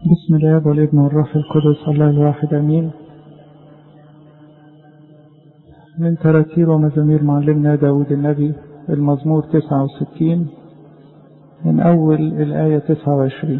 بسم الله والابن والروح القدس الله الواحد امين من تراتير ومزامير معلمنا داود النبي المزمور 69 من أول الآية 29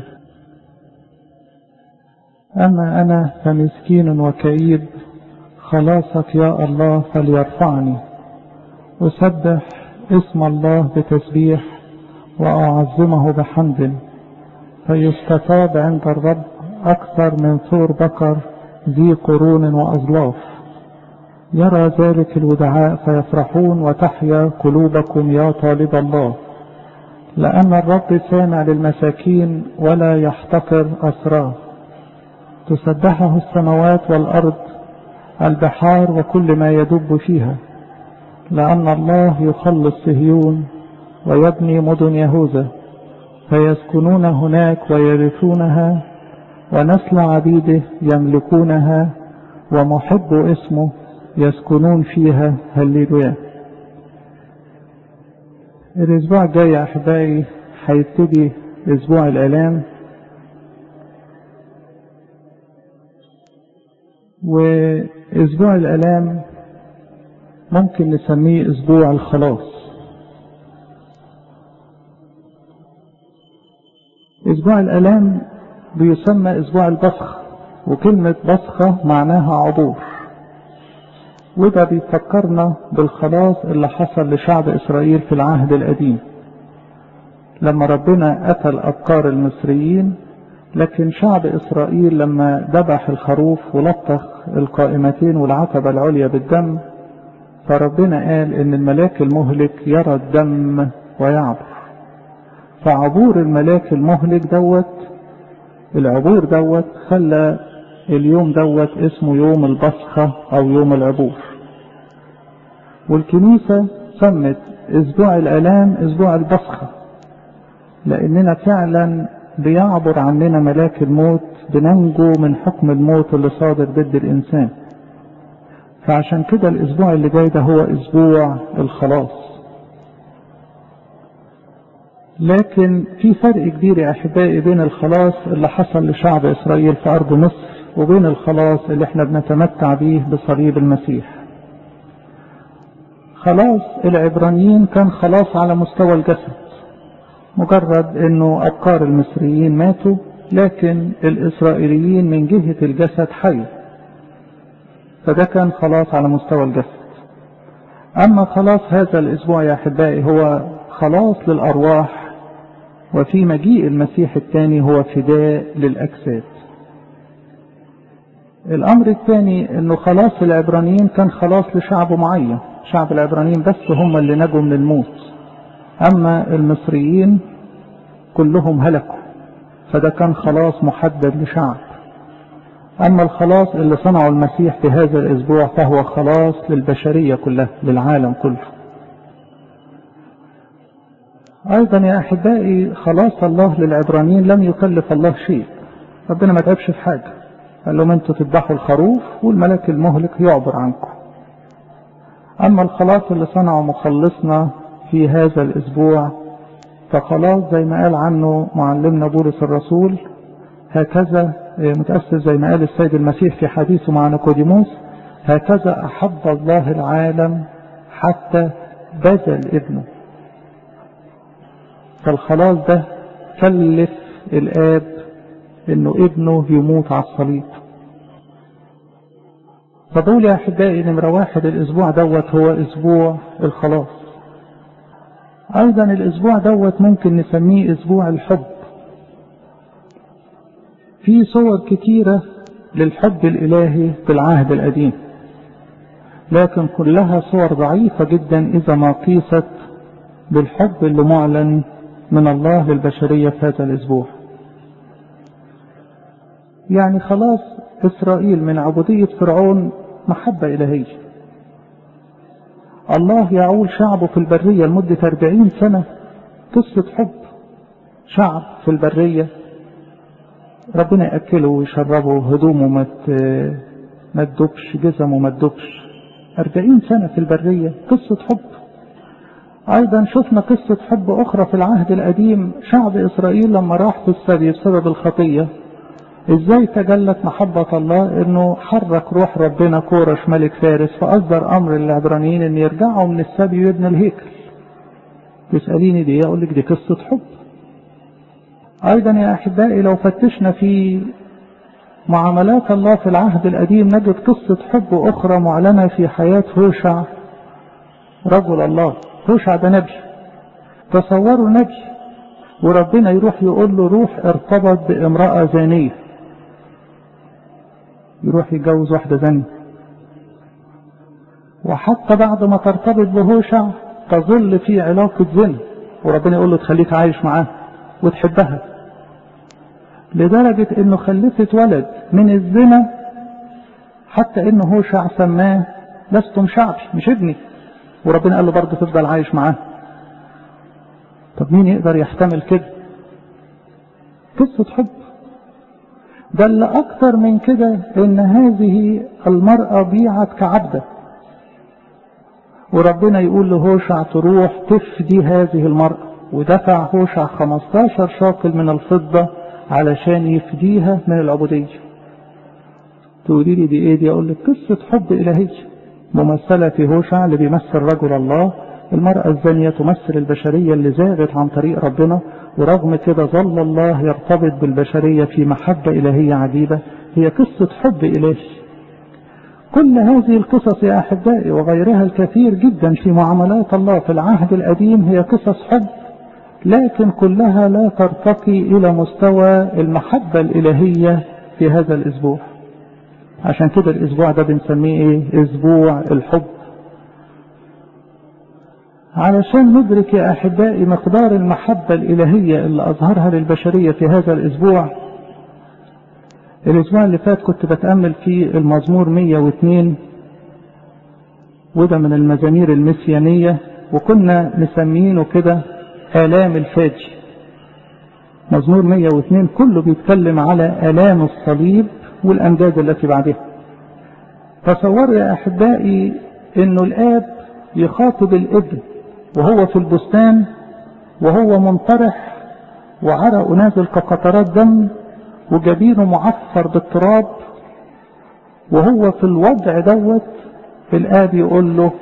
أما أنا فمسكين وكئيب خلاصك يا الله فليرفعني أسبح اسم الله بتسبيح وأعظمه بحمد فيستفاد عند الرب أكثر من ثور بقر ذي قرون وأظلاف يرى ذلك الودعاء فيفرحون وتحيا قلوبكم يا طالب الله لأن الرب سامع للمساكين ولا يحتقر أسراه تسبحه السماوات والأرض البحار وكل ما يدب فيها لأن الله يخلص صهيون ويبني مدن يهوذا فيسكنون هناك ويرثونها ونسل عبيده يملكونها ومحب اسمه يسكنون فيها هللويا الاسبوع الجاي يا احبائي هيبتدي اسبوع الالام واسبوع الالام ممكن نسميه اسبوع الخلاص اسبوع الالام بيسمى اسبوع البصخ وكلمة بصخة معناها عبور وده بيفكرنا بالخلاص اللي حصل لشعب إسرائيل في العهد القديم لما ربنا قتل أبكار المصريين لكن شعب إسرائيل لما ذبح الخروف ولطخ القائمتين والعتبة العليا بالدم فربنا قال إن الملاك المهلك يرى الدم ويعبر فعبور الملاك المهلك دوت العبور دوت خلى اليوم دوت اسمه يوم البصخة أو يوم العبور والكنيسة سمت أسبوع الآلام أسبوع البصخة لأننا فعلا بيعبر عننا ملاك الموت بننجو من حكم الموت اللي صادر ضد الإنسان فعشان كده الأسبوع اللي جاي ده هو أسبوع الخلاص لكن في فرق كبير يا أحبائي بين الخلاص اللي حصل لشعب إسرائيل في أرض مصر وبين الخلاص اللي احنا بنتمتع به بصليب المسيح خلاص العبرانيين كان خلاص على مستوى الجسد مجرد انه ابكار المصريين ماتوا لكن الاسرائيليين من جهة الجسد حيوا فده كان خلاص على مستوى الجسد اما خلاص هذا الاسبوع يا احبائي هو خلاص للارواح وفي مجيء المسيح الثاني هو فداء للاجساد الامر الثاني انه خلاص العبرانيين كان خلاص لشعب معين شعب العبرانيين بس هم اللي نجوا من الموت اما المصريين كلهم هلكوا فده كان خلاص محدد لشعب اما الخلاص اللي صنعه المسيح في هذا الاسبوع فهو خلاص للبشرية كلها للعالم كله ايضا يا احبائي خلاص الله للعبرانيين لم يكلف الله شيء ربنا ما تعبش في حاجه قال لهم انتوا تذبحوا الخروف والملك المهلك يعبر عنكم اما الخلاص اللي صنعه مخلصنا في هذا الاسبوع فخلاص زي ما قال عنه معلمنا بولس الرسول هكذا متأسس زي ما قال السيد المسيح في حديثه مع نيقوديموس هكذا أحب الله العالم حتى بذل ابنه فالخلاص ده كلف الآب انه ابنه يموت على الصليب فدول يا احبائي نمرة واحد الاسبوع دوت هو اسبوع الخلاص ايضا الاسبوع دوت ممكن نسميه اسبوع الحب في صور كتيرة للحب الالهي في العهد القديم لكن كلها صور ضعيفة جدا اذا ما قيست بالحب اللي معلن من الله للبشرية في هذا الاسبوع يعني خلاص إسرائيل من عبودية فرعون محبة إلهية الله يعول شعبه في البرية لمدة أربعين سنة قصة حب شعب في البرية ربنا يأكله ويشربه هدومه ما ما تدبش جزمه ما تدبش أربعين سنة في البرية قصة حب أيضا شفنا قصة حب أخرى في العهد القديم شعب إسرائيل لما راح في السبي بسبب الخطية ازاي تجلت محبة الله انه حرك روح ربنا كورش ملك فارس فاصدر امر للعبرانيين ان يرجعوا من السبي ويبنوا الهيكل تسأليني دي اقول لك دي قصة حب ايضا يا احبائي لو فتشنا في معاملات الله في العهد القديم نجد قصة حب اخرى معلنة في حياة هوشع رجل الله هوشع ده نبي تصوروا نبي وربنا يروح يقول له روح ارتبط بامرأة زانية يروح يتجوز واحدة زانية وحتى بعد ما ترتبط بهوشع تظل في علاقة زنا وربنا يقول له تخليك عايش معاه وتحبها لدرجة انه خلفت ولد من الزنا حتى انه هوشع سماه لستم شعبي مش ابني وربنا قال له برضه تفضل عايش معاه طب مين يقدر يحتمل كده قصة حب ده اللي أكتر من كده إن هذه المرأة بيعت كعبدة وربنا يقول لهوشع تروح تفدي هذه المرأة ودفع هوشع 15 شاكل من الفضة علشان يفديها من العبودية تقولي لي دي ايه دي اقول لك قصة حب الهية ممثلة في هوشع اللي بيمثل رجل الله المرأة الزانية تمثل البشرية اللي زاغت عن طريق ربنا ورغم كده ظل الله يرتبط بالبشرية في محبة إلهية عجيبة هي قصة حب إلهي كل هذه القصص يا أحبائي وغيرها الكثير جدا في معاملات الله في العهد القديم هي قصص حب لكن كلها لا ترتقي إلى مستوى المحبة الإلهية في هذا الأسبوع عشان كده الأسبوع ده بنسميه إيه؟ أسبوع الحب علشان ندرك يا أحبائي مقدار المحبة الإلهية اللي أظهرها للبشرية في هذا الأسبوع الأسبوع اللي فات كنت بتأمل في المزمور 102 وده من المزامير المسيانية وكنا مسمينه كده آلام الفاجي مزمور 102 كله بيتكلم على آلام الصليب والأمجاد التي بعدها تصوروا يا أحبائي إنه الآب يخاطب الابن وهو في البستان وهو منطرح وعرقه نازل كقطرات دم وجبينه معفر بالتراب وهو في الوضع دوت الآب يقول له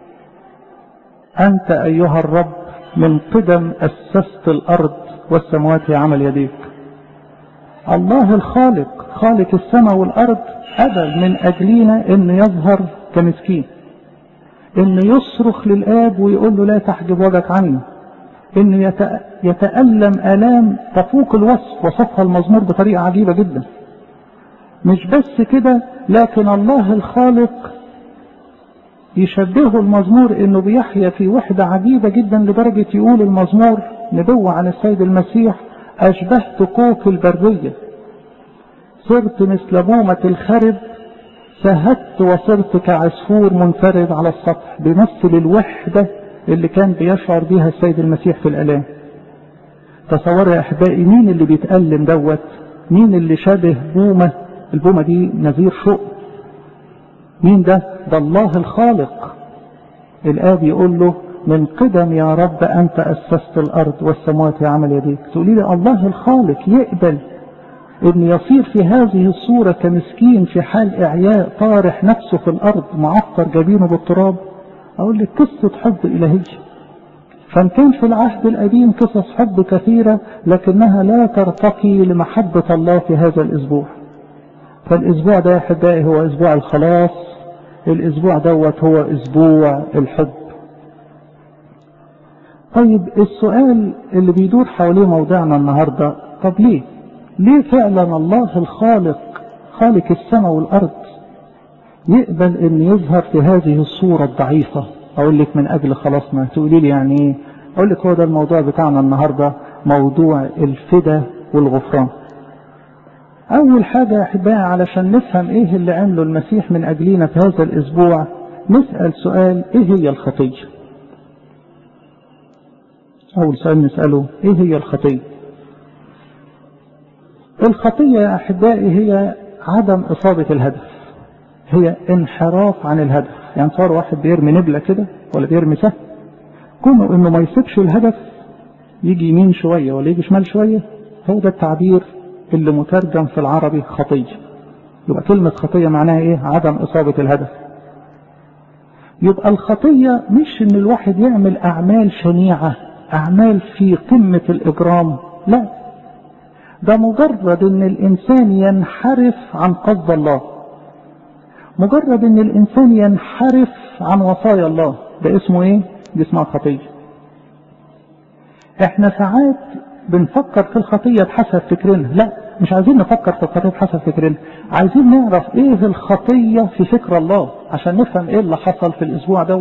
أنت أيها الرب من قدم أسست الأرض والسماوات عمل يديك الله الخالق خالق السماء والأرض أبى من أجلنا أن يظهر كمسكين أن يصرخ للآب ويقول له لا تحجب وجهك عني أن يتألم آلام تفوق الوصف وصفها المزمور بطريقة عجيبة جدا مش بس كده لكن الله الخالق يشبهه المزمور انه بيحيا في وحدة عجيبة جدا لدرجة يقول المزمور نبوة عن السيد المسيح اشبهت كوك البرية صرت مثل بومة الخرب سهدت وصرت كعصفور منفرد على السطح بيمثل الوحدة اللي كان بيشعر بها السيد المسيح في الالام تصور يا احبائي مين اللي بيتألم دوت مين اللي شبه بومة البومة دي نذير شوق مين ده ده الله الخالق الآب يقول له من قدم يا رب أنت أسست الأرض والسماوات عمل يديك تقولي لي الله الخالق يقبل أن يصير في هذه الصورة كمسكين في حال إعياء طارح نفسه في الأرض معطر جبينه بالتراب أقول لك قصة حب إلهية فإن كان في العهد القديم قصص حب كثيرة لكنها لا ترتقي لمحبة الله في هذا الأسبوع فالأسبوع ده يا أحبائي هو أسبوع الخلاص الأسبوع دوت هو أسبوع الحب طيب السؤال اللي بيدور حواليه موضوعنا النهاردة طب ليه ليه فعلا الله الخالق خالق السماء والأرض يقبل أن يظهر في هذه الصورة الضعيفة أقول لك من أجل خلاصنا تقولي لي يعني إيه أقول لك هو ده الموضوع بتاعنا النهاردة موضوع الفدا والغفران أول حاجة يا أحبائي علشان نفهم إيه اللي عمله المسيح من أجلنا في هذا الأسبوع نسأل سؤال إيه هي الخطية؟ أول سؤال نسأله إيه هي الخطية؟ الخطية يا أحبائي هي عدم إصابة الهدف هي انحراف عن الهدف يعني صار واحد بيرمي نبلة كده ولا بيرمي سهم كونه إنه ما يسيبش الهدف يجي يمين شوية ولا يجي شمال شوية هو ده التعبير اللي مترجم في العربي خطية يبقى كلمة خطية معناها ايه عدم اصابة الهدف يبقى الخطية مش ان الواحد يعمل اعمال شنيعة اعمال في قمة الاجرام لا ده مجرد ان الانسان ينحرف عن قصد الله مجرد ان الانسان ينحرف عن وصايا الله ده اسمه ايه دي اسمها خطية احنا ساعات بنفكر في الخطية بحسب فكرنا لا مش عايزين نفكر في الخطية بحسب فكرنا عايزين نعرف ايه الخطية في فكر الله عشان نفهم ايه اللي حصل في الاسبوع دوت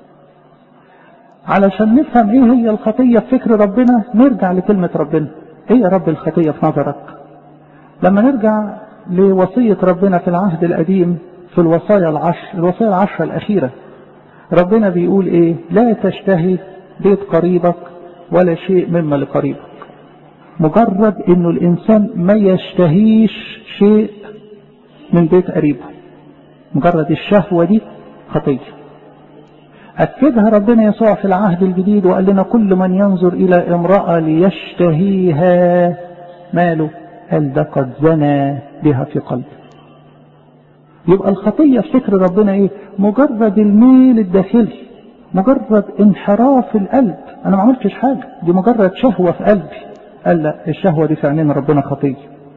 علشان نفهم ايه هي الخطية في فكر ربنا نرجع لكلمة ربنا ايه يا رب الخطية في نظرك لما نرجع لوصية ربنا في العهد القديم في الوصايا العشر الوصايا العشرة الأخيرة ربنا بيقول ايه لا تشتهي بيت قريبك ولا شيء مما لقريبك مجرد انه الانسان ما يشتهيش شيء من بيت قريبه مجرد الشهوة دي خطية أكدها ربنا يسوع في العهد الجديد وقال لنا كل من ينظر إلى امرأة ليشتهيها ماله قال ده قد زنى بها في قلبه يبقى الخطية في فكر ربنا ايه مجرد الميل الداخلي مجرد انحراف القلب انا ما عملتش حاجة دي مجرد شهوة في قلبي قال لا الشهوة دي في عينين ربنا خطية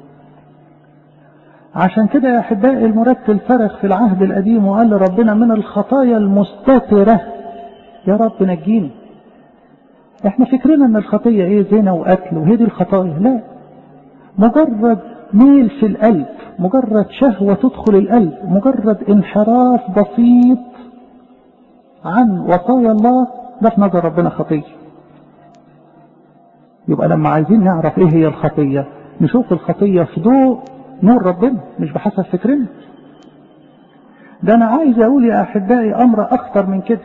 عشان كده يا احبائي المرتل فرخ في العهد القديم وقال لربنا من الخطايا المستترة يا رب نجيني احنا فكرنا ان الخطية ايه زنا وقتل وهي دي الخطايا لا مجرد ميل في القلب مجرد شهوة تدخل القلب مجرد انحراف بسيط عن وصايا الله ده في نظر ربنا خطية يبقى لما عايزين نعرف ايه هي الخطية نشوف الخطية في ضوء نور ربنا مش بحسب فكرنا ده انا عايز اقول يا احبائي امر اخطر من كده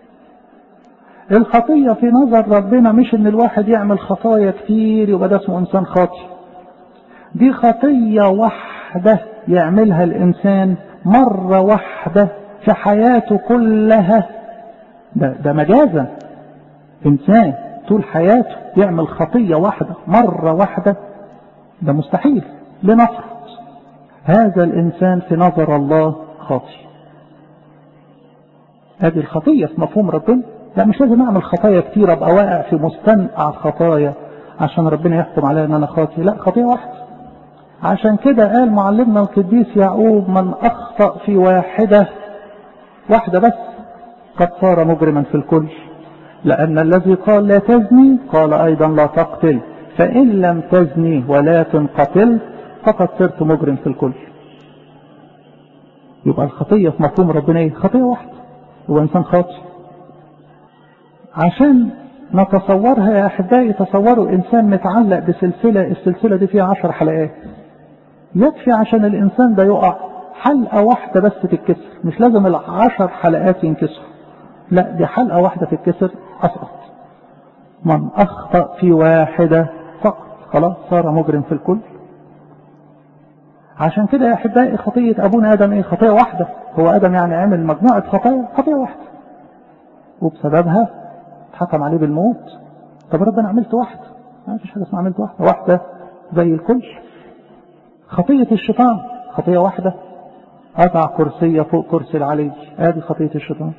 الخطية في نظر ربنا مش ان الواحد يعمل خطايا كتير يبقى ده اسمه انسان خاطئ دي خطية واحدة يعملها الانسان مرة واحدة في حياته كلها ده, ده مجازا انسان طول حياته يعمل خطية واحدة مرة واحدة ده مستحيل لنفرض هذا الإنسان في نظر الله خاطئ هذه الخطية في مفهوم ربنا لا مش لازم أعمل خطايا كتير أبقى واقع في مستنقع خطايا عشان ربنا يحكم عليا أن أنا خاطئ لا خطية واحدة عشان كده قال معلمنا القديس يعقوب من أخطأ في واحدة واحدة بس قد صار مجرما في الكل لأن الذي قال لا تزني قال أيضا لا تقتل فإن لم تزني ولكن قتلت فقد صرت مجرم في الكل يبقى الخطية في مفهوم ربنا ايه خطية واحدة هو إنسان خاطئ عشان نتصورها يا أحبائي تصوروا إنسان متعلق بسلسلة السلسلة دي فيها عشر حلقات يكفي عشان الإنسان ده يقع حلقة واحدة بس تتكسر مش لازم العشر حلقات ينكسروا لا دي حلقة واحدة تتكسر أسقط من أخطأ في واحدة فقط خلاص صار مجرم في الكل عشان كده يا أحبائي خطية أبونا آدم إيه خطية واحدة هو آدم يعني عمل مجموعة خطايا خطية واحدة وبسببها اتحكم عليه بالموت طب ربنا عملت واحدة ما فيش حاجة اسمها عملت واحدة واحدة زي الكل خطية الشيطان خطية واحدة أضع كرسية فوق كرسي العلي هذه خطية الشيطان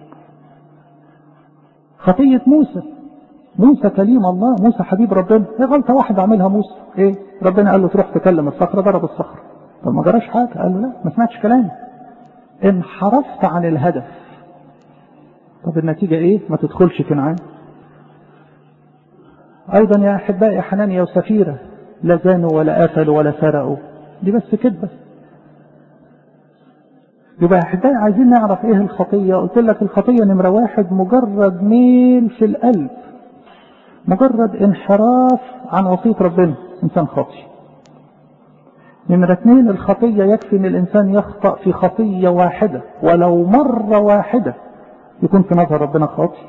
خطية موسى موسى كليم الله موسى حبيب ربنا ايه غلطة واحدة عملها موسى ايه ربنا قال له تروح تكلم الصخرة ضرب الصخرة طب ما جراش حاجة قال له لا ما سمعتش كلامي انحرفت عن الهدف طب النتيجة ايه ما تدخلش كنعان ايضا يا احبائي حنانيا وسفيرة لا زانوا ولا قتلوا ولا سرقوا دي بس كذبة يبقى يا احبائي عايزين نعرف ايه الخطية قلت لك الخطية نمرة واحد مجرد ميل في القلب مجرد انحراف عن وصية ربنا انسان خاطئ نمرة اثنين الخطية يكفي ان الانسان يخطأ في خطية واحدة ولو مرة واحدة يكون في نظر ربنا خاطئ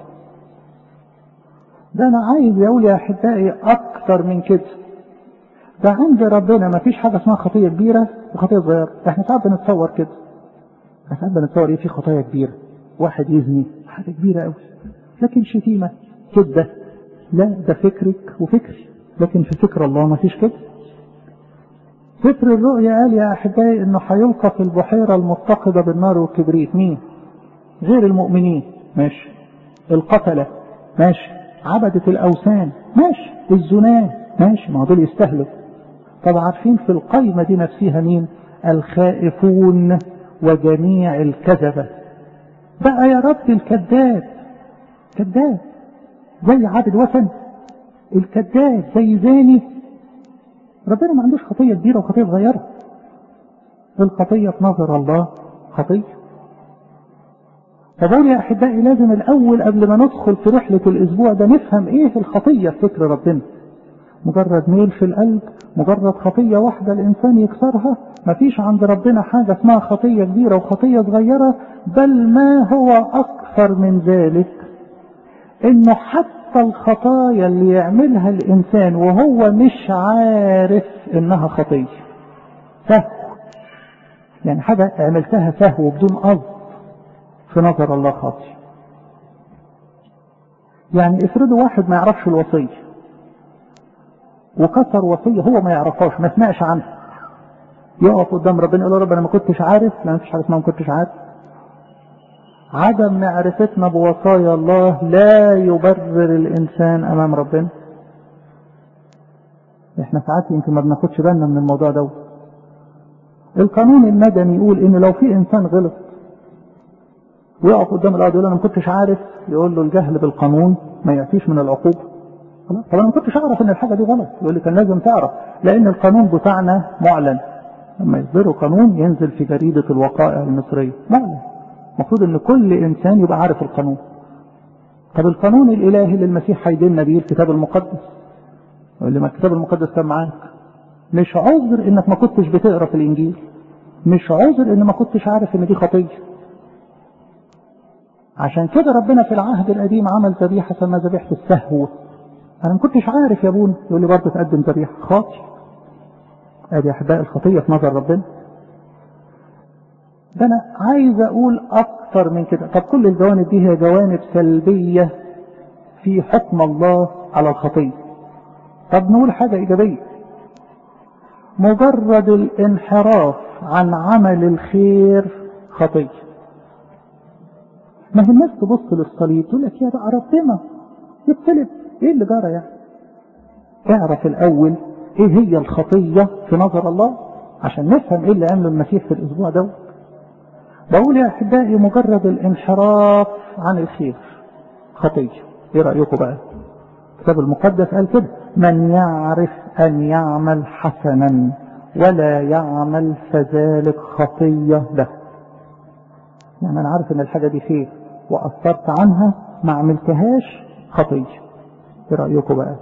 ده انا عايز اقول يا احبائي اكتر من كده ده عند ربنا ما فيش حاجة اسمها خطية كبيرة وخطية صغيرة احنا ساعات بنتصور كده احنا ساعات بنتصور ايه في خطايا كبيرة واحد يزني حاجة كبيرة قوي لكن شتيمة كده لا ده فكرك وفكري لكن في فكر الله ما فيش كده سفر الرؤيا قال يا أحبائي إنه هيلقى في البحيرة المتقدة بالنار والكبريت مين؟ غير المؤمنين ماشي القتلة ماشي عبدة الأوثان ماشي الزناه ماشي ما دول يستهلوا طب عارفين في القايمة دي نفسها مين؟ الخائفون وجميع الكذبة بقى يا رب الكذاب كذاب زي عابد وثن الكذاب زي زاني ربنا ما عندوش خطية كبيرة وخطية صغيرة الخطية في نظر الله خطية فبقول يا أحبائي لازم الأول قبل ما ندخل في رحلة الأسبوع ده نفهم إيه الخطية في فكر ربنا مجرد ميل في القلب مجرد خطية واحدة الإنسان يكسرها مفيش عند ربنا حاجة اسمها خطية كبيرة وخطية صغيرة بل ما هو أكثر من ذلك إنه حتى الخطايا اللي يعملها الإنسان وهو مش عارف إنها خطية سهو يعني حاجة عملتها سهو بدون قصد في نظر الله خاطئ يعني افرضوا واحد ما يعرفش الوصية وكسر وصية هو ما يعرفهاش ما سمعش عنها يقف قدام ربنا يقول له رب انا ما كنتش عارف لا مفيش حاجة اسمها ما كنتش عارف عدم معرفتنا بوصايا الله لا يبرر الانسان امام ربنا احنا ساعات يمكن ما بناخدش بالنا من الموضوع ده القانون المدني يقول ان لو في انسان غلط ويقف قدام القاضي يقول انا ما كنتش عارف يقول له الجهل بالقانون ما ياتيش من العقوبه خلاص طب انا ما كنتش اعرف ان الحاجه دي غلط يقول لي كان لازم تعرف لان القانون بتاعنا معلن لما يصدروا قانون ينزل في جريده الوقائع المصريه معلن المفروض ان كل انسان يبقى عارف القانون طب القانون الالهي اللي المسيح هيدينا بيه الكتاب المقدس يقول لي ما الكتاب المقدس كان معاك مش عذر انك ما كنتش بتقرا في الانجيل مش عذر ان ما كنتش عارف ان دي خطيه عشان كده ربنا في العهد القديم عمل ذبيحه سماها ذبيحه السهو انا ما كنتش عارف يا ابونا يقول لي برضه تقدم ذبيحه خاطي ادي احباء الخطيه في نظر ربنا ده انا عايز اقول اكتر من كده طب كل الجوانب دي هي جوانب سلبيه في حكم الله على الخطيه طب نقول حاجه ايجابيه مجرد الانحراف عن عمل الخير خطيه ما هي الناس تبص للصليب تقول لك يا بقى ربنا يبتلد ايه اللي جرى يعني اعرف الاول ايه هي الخطيه في نظر الله عشان نفهم ايه اللي عمله المسيح في الاسبوع ده بقول يا احبائي مجرد الانحراف عن الخير خطيه ايه رايكم بقى الكتاب المقدس قال كده من يعرف ان يعمل حسنا ولا يعمل فذلك خطيه له يعني انا عارف ان الحاجه دي خير واثرت عنها ما عملتهاش خطيه ايه رايكم بقى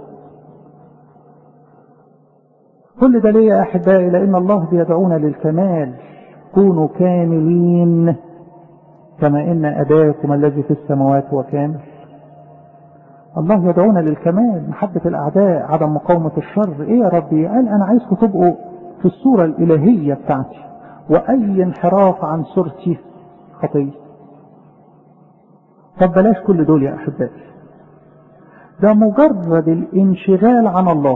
كل ده ليه يا احبائي لان الله بيدعونا للكمال كونوا كاملين كما ان اباكم الذي في السماوات هو كامل الله يدعونا للكمال محبة الأعداء عدم مقاومة الشر إيه يا ربي قال أنا عايزكم تبقوا في الصورة الإلهية بتاعتي وأي انحراف عن صورتي خطية طب بلاش كل دول يا أحبائي ده مجرد الانشغال عن الله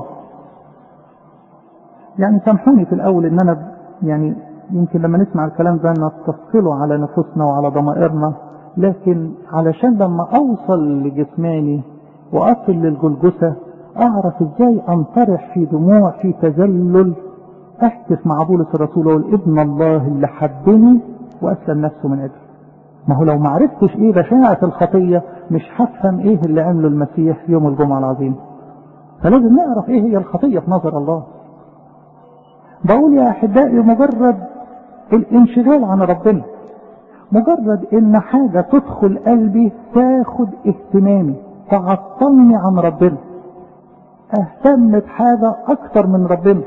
يعني سامحوني في الأول إن أنا يعني يمكن لما نسمع الكلام ده نستثقله على نفوسنا وعلى ضمائرنا لكن علشان لما أوصل لجسماني وأصل للجلجسة أعرف إزاي أنطرح في دموع في تذلل أحدث مع بولس الرسول وأقول ابن الله اللي حبني وأسلم نفسه من أجلي ما هو لو ما عرفتش إيه بشاعة الخطية مش هفهم إيه اللي عمله المسيح يوم الجمعة العظيم فلازم نعرف إيه هي الخطية في نظر الله بقول يا أحبائي مجرد الانشغال عن ربنا مجرد ان حاجة تدخل قلبي تاخد اهتمامي تعطلني عن ربنا اهتم بحاجة اكتر من ربنا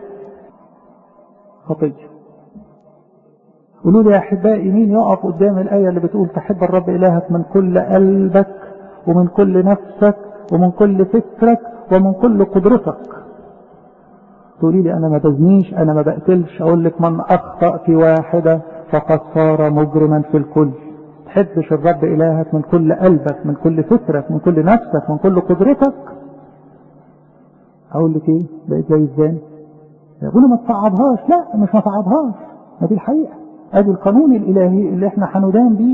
خطية قولوا لي يا احبائي مين يقف قدام الاية اللي بتقول تحب الرب الهك من كل قلبك ومن كل نفسك ومن كل فكرك ومن كل قدرتك تقولي لي انا ما بزنيش انا ما بقتلش اقول لك من اخطأ في واحدة فقد صار مجرما في الكل تحبش الرب الهك من كل قلبك من كل فكرك من كل نفسك من كل قدرتك اقول لك ايه بقيت زي الزاني يقولوا ما تصعبهاش لا مش ما تصعبهاش ما دي الحقيقة ادي القانون الالهي اللي احنا هندان بيه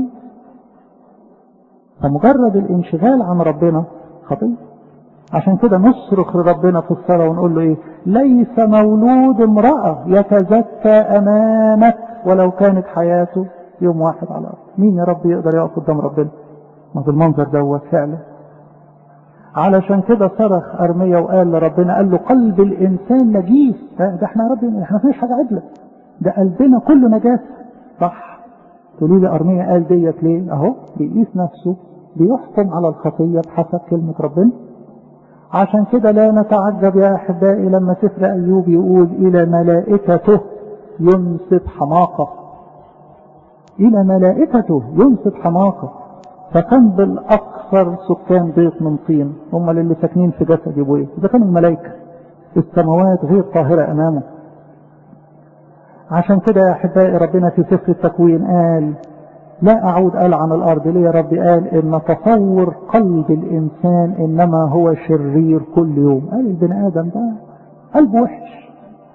فمجرد الانشغال عن ربنا خطية عشان كده نصرخ لربنا في الصلاة ونقول له ايه ليس مولود امرأة يتزكى امامك ولو كانت حياته يوم واحد على الارض مين يا رب يقدر يقف قدام ربنا ما بالمنظر دوت فعلا علشان كده صرخ ارميا وقال لربنا قال له قلب الانسان نجيس ده, ده احنا يا رب احنا مفيش حاجه عدله ده قلبنا كله نجاسه صح تقولي لي ارميا قال ديت ليه اهو بيقيس نفسه بيحكم على الخطيه بحسب كلمه ربنا عشان كده لا نتعجب يا احبائي لما سفر ايوب يقول الى ملائكته ينسب حماقه الى ملائكته ينسب حماقه فكان بالاكثر سكان بيت من طين هم اللي ساكنين في جسد يبوه اذا كانوا الملائكه السماوات غير طاهره امامه عشان كده يا احبائي ربنا في سفر التكوين قال لا اعود العن الارض ليه يا رب قال ان تصور قلب الانسان انما هو شرير كل يوم قال البني ادم ده قلبه وحش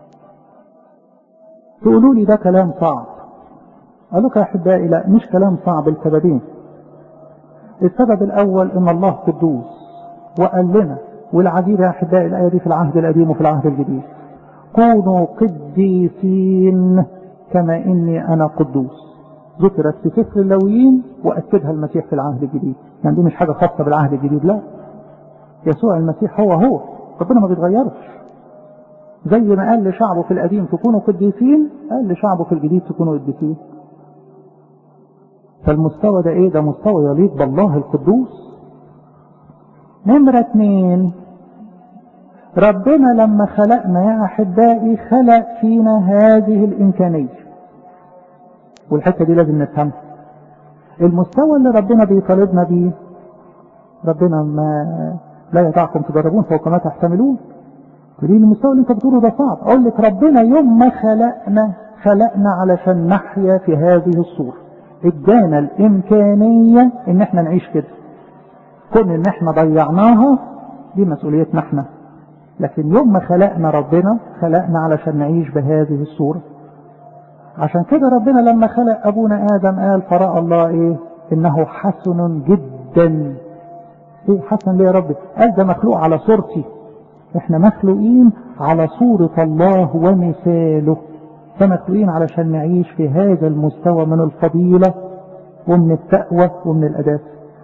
تقولوا لي ده كلام صعب قال لك يا احبائي لا مش كلام صعب لسببين السبب الاول ان الله قدوس وقال لنا والعجيب يا احبائي الايه دي في العهد القديم وفي العهد الجديد كونوا قديسين كما اني انا قدوس ذكرت في سفر اللويين واكدها المسيح في العهد الجديد يعني دي مش حاجه خاصه بالعهد الجديد لا يسوع المسيح هو هو ربنا ما بيتغيرش زي ما قال لشعبه في القديم تكونوا قديسين قال لشعبه في الجديد تكونوا قديسين فالمستوى ده ايه ده مستوى يليق بالله القدوس نمرة اتنين ربنا لما خلقنا يا احبائي خلق فينا هذه الامكانيه والحته دي لازم نفهمها المستوى اللي ربنا بيطالبنا بيه ربنا ما لا يدعكم تجربون فوق ما تحتملون تقولي لي المستوى اللي انت بتقوله ده صعب اقول لك ربنا يوم ما خلقنا خلقنا علشان نحيا في هذه الصوره ادانا الامكانيه ان احنا نعيش كده كون ان احنا ضيعناها دي مسؤوليتنا احنا لكن يوم ما خلقنا ربنا خلقنا علشان نعيش بهذه الصوره عشان كده ربنا لما خلق ابونا ادم قال فراى الله ايه انه حسن جدا ايه حسن ليه يا رب قال ده مخلوق على صورتي احنا مخلوقين على صورة الله ومثاله فمخلوقين علشان نعيش في هذا المستوى من الفضيلة ومن التقوى ومن الأداب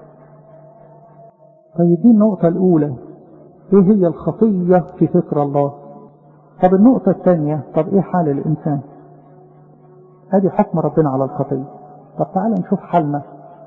طيب دي النقطة الأولى ايه هي الخطية في فكر الله طب النقطة الثانية طب ايه حال الإنسان ادي حكم ربنا على الخطية طب تعالى نشوف حالنا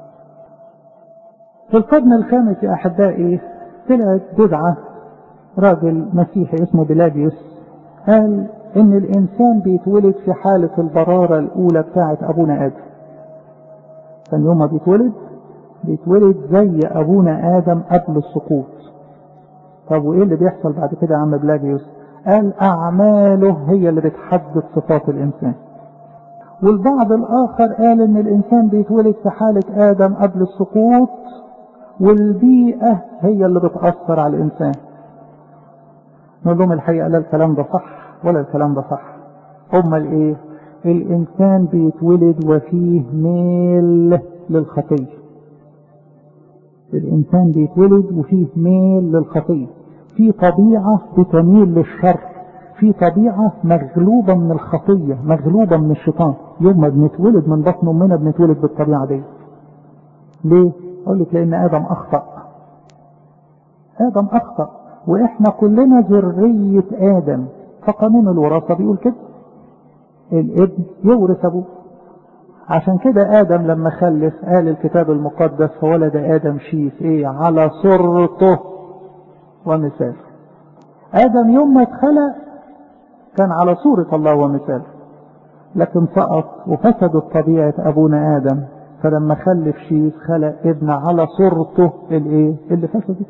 في القرن الخامس يا أحبائي طلعت بدعة راجل مسيحي اسمه بلاديوس قال إن الإنسان بيتولد في حالة البرارة الأولى بتاعة أبونا آدم كان يوم ما بيتولد بيتولد زي أبونا آدم قبل السقوط طب وإيه اللي بيحصل بعد كده يا عم بلاديوس قال أعماله هي اللي بتحدد صفات الإنسان والبعض الآخر قال إن الإنسان بيتولد في حالة آدم قبل السقوط والبيئة هي اللي بتأثر على الإنسان نقول لهم الحقيقة لا الكلام ده صح ولا الكلام ده صح أمال إيه الإنسان بيتولد وفيه ميل للخطية الإنسان بيتولد وفيه ميل للخطية في طبيعة بتميل للشر في طبيعة مغلوبة من الخطية مغلوبة من الشيطان يوم ما بنتولد من بطن أمنا بنتولد بالطبيعة دي ليه؟ أقول لك لأن آدم أخطأ آدم أخطأ وإحنا كلنا ذرية آدم فقانون الوراثة بيقول كده الابن يورث أبوه عشان كده آدم لما خلف قال الكتاب المقدس فولد آدم شيث إيه على صورته ومثاله آدم يوم ما اتخلق كان على صورة الله ومثاله لكن سقط وفسدت طبيعة أبونا آدم فلما خلف شيث خلق ابن على صورته الايه اللي فسدت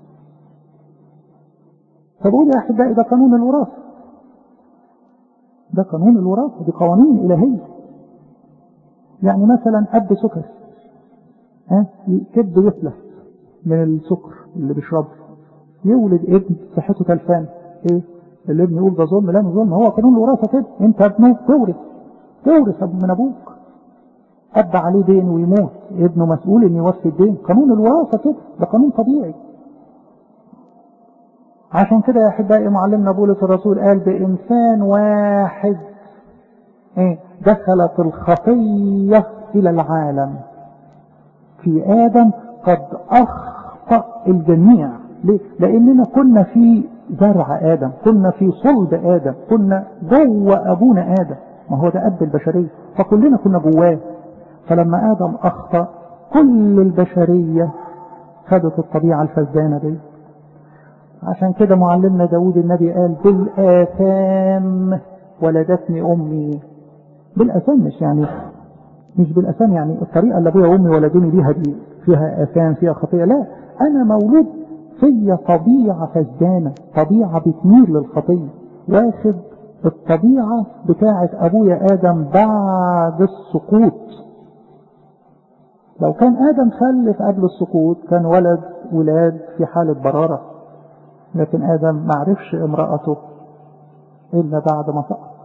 فبقول يا احبائي ده قانون الوراثه ده قانون الوراثه دي قوانين الهيه يعني مثلا اب سكر ها كبده يفلس من السكر اللي بيشربه يولد ابن صحته تلفان ايه اللي ابني يقول ده ظلم لا مش ظلم هو قانون الوراثة كده انت ابنه تورث تورث من ابوك اب عليه دين ويموت ابنه مسؤول ان يوفي الدين قانون الوراثة كده ده قانون طبيعي عشان كده يا احبائي معلمنا بولس الرسول قال بانسان واحد ايه دخلت الخطيه الى العالم في ادم قد اخطا الجميع ليه؟ لاننا كنا في زرع ادم كنا في صلب ادم كنا جوه ابونا ادم ما هو ده اب البشريه فكلنا كنا جواه فلما ادم اخطا كل البشريه خدت الطبيعه الفزانه دي عشان كده معلمنا داود النبي قال بالآثام ولدتني أمي بالآثام مش يعني مش بالآثام يعني الطريقة اللي أبويا وأمي ولدوني بيها دي فيها آثام فيها خطية لا أنا مولود فيا طبيعة فزانة طبيعة بتميل للخطية واخد الطبيعة بتاعة أبويا آدم بعد السقوط لو كان آدم خلف قبل السقوط كان ولد ولاد في حالة برارة لكن آدم ما عرفش امرأته إلا بعد ما سقط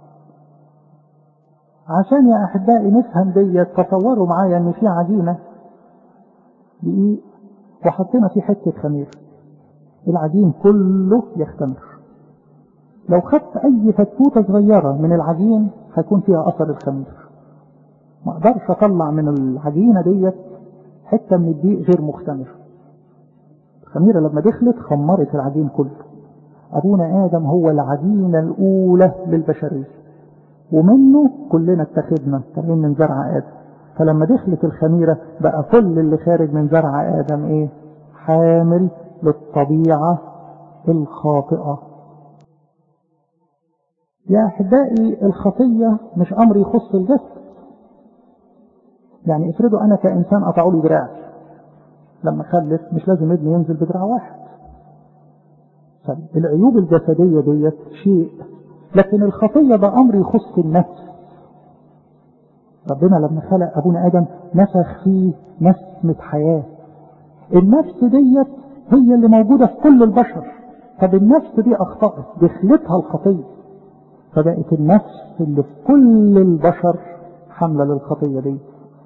عشان يا أحبائي نفهم ديت تصوروا معايا إن في عجينة دقيق وحطينا فيه حتة خمير العجين كله يختمر لو خدت أي فتفوتة صغيرة من العجين هيكون فيها أثر الخمير ما أقدرش أطلع من العجينة ديت حتة من الدقيق غير مختمر الخميرة لما دخلت خمرت العجين كله أبونا آدم هو العجينة الأولى للبشرية ومنه كلنا اتخذنا كمان من زرع آدم فلما دخلت الخميرة بقى كل اللي خارج من زرع آدم إيه حامل للطبيعة الخاطئة يا أحبائي الخطية مش أمر يخص الجسد يعني افرضوا أنا كإنسان قطعوا لي دراعي لما خلف مش لازم ابني ينزل بدراع واحد العيوب الجسدية ديت شيء لكن الخطية ده أمر يخص النفس ربنا لما خلق أبونا آدم نفخ فيه نسمة حياة النفس ديت هي اللي موجودة في كل البشر طب النفس دي أخطأت دخلتها الخطية فبقت النفس اللي في كل البشر حملة للخطية دي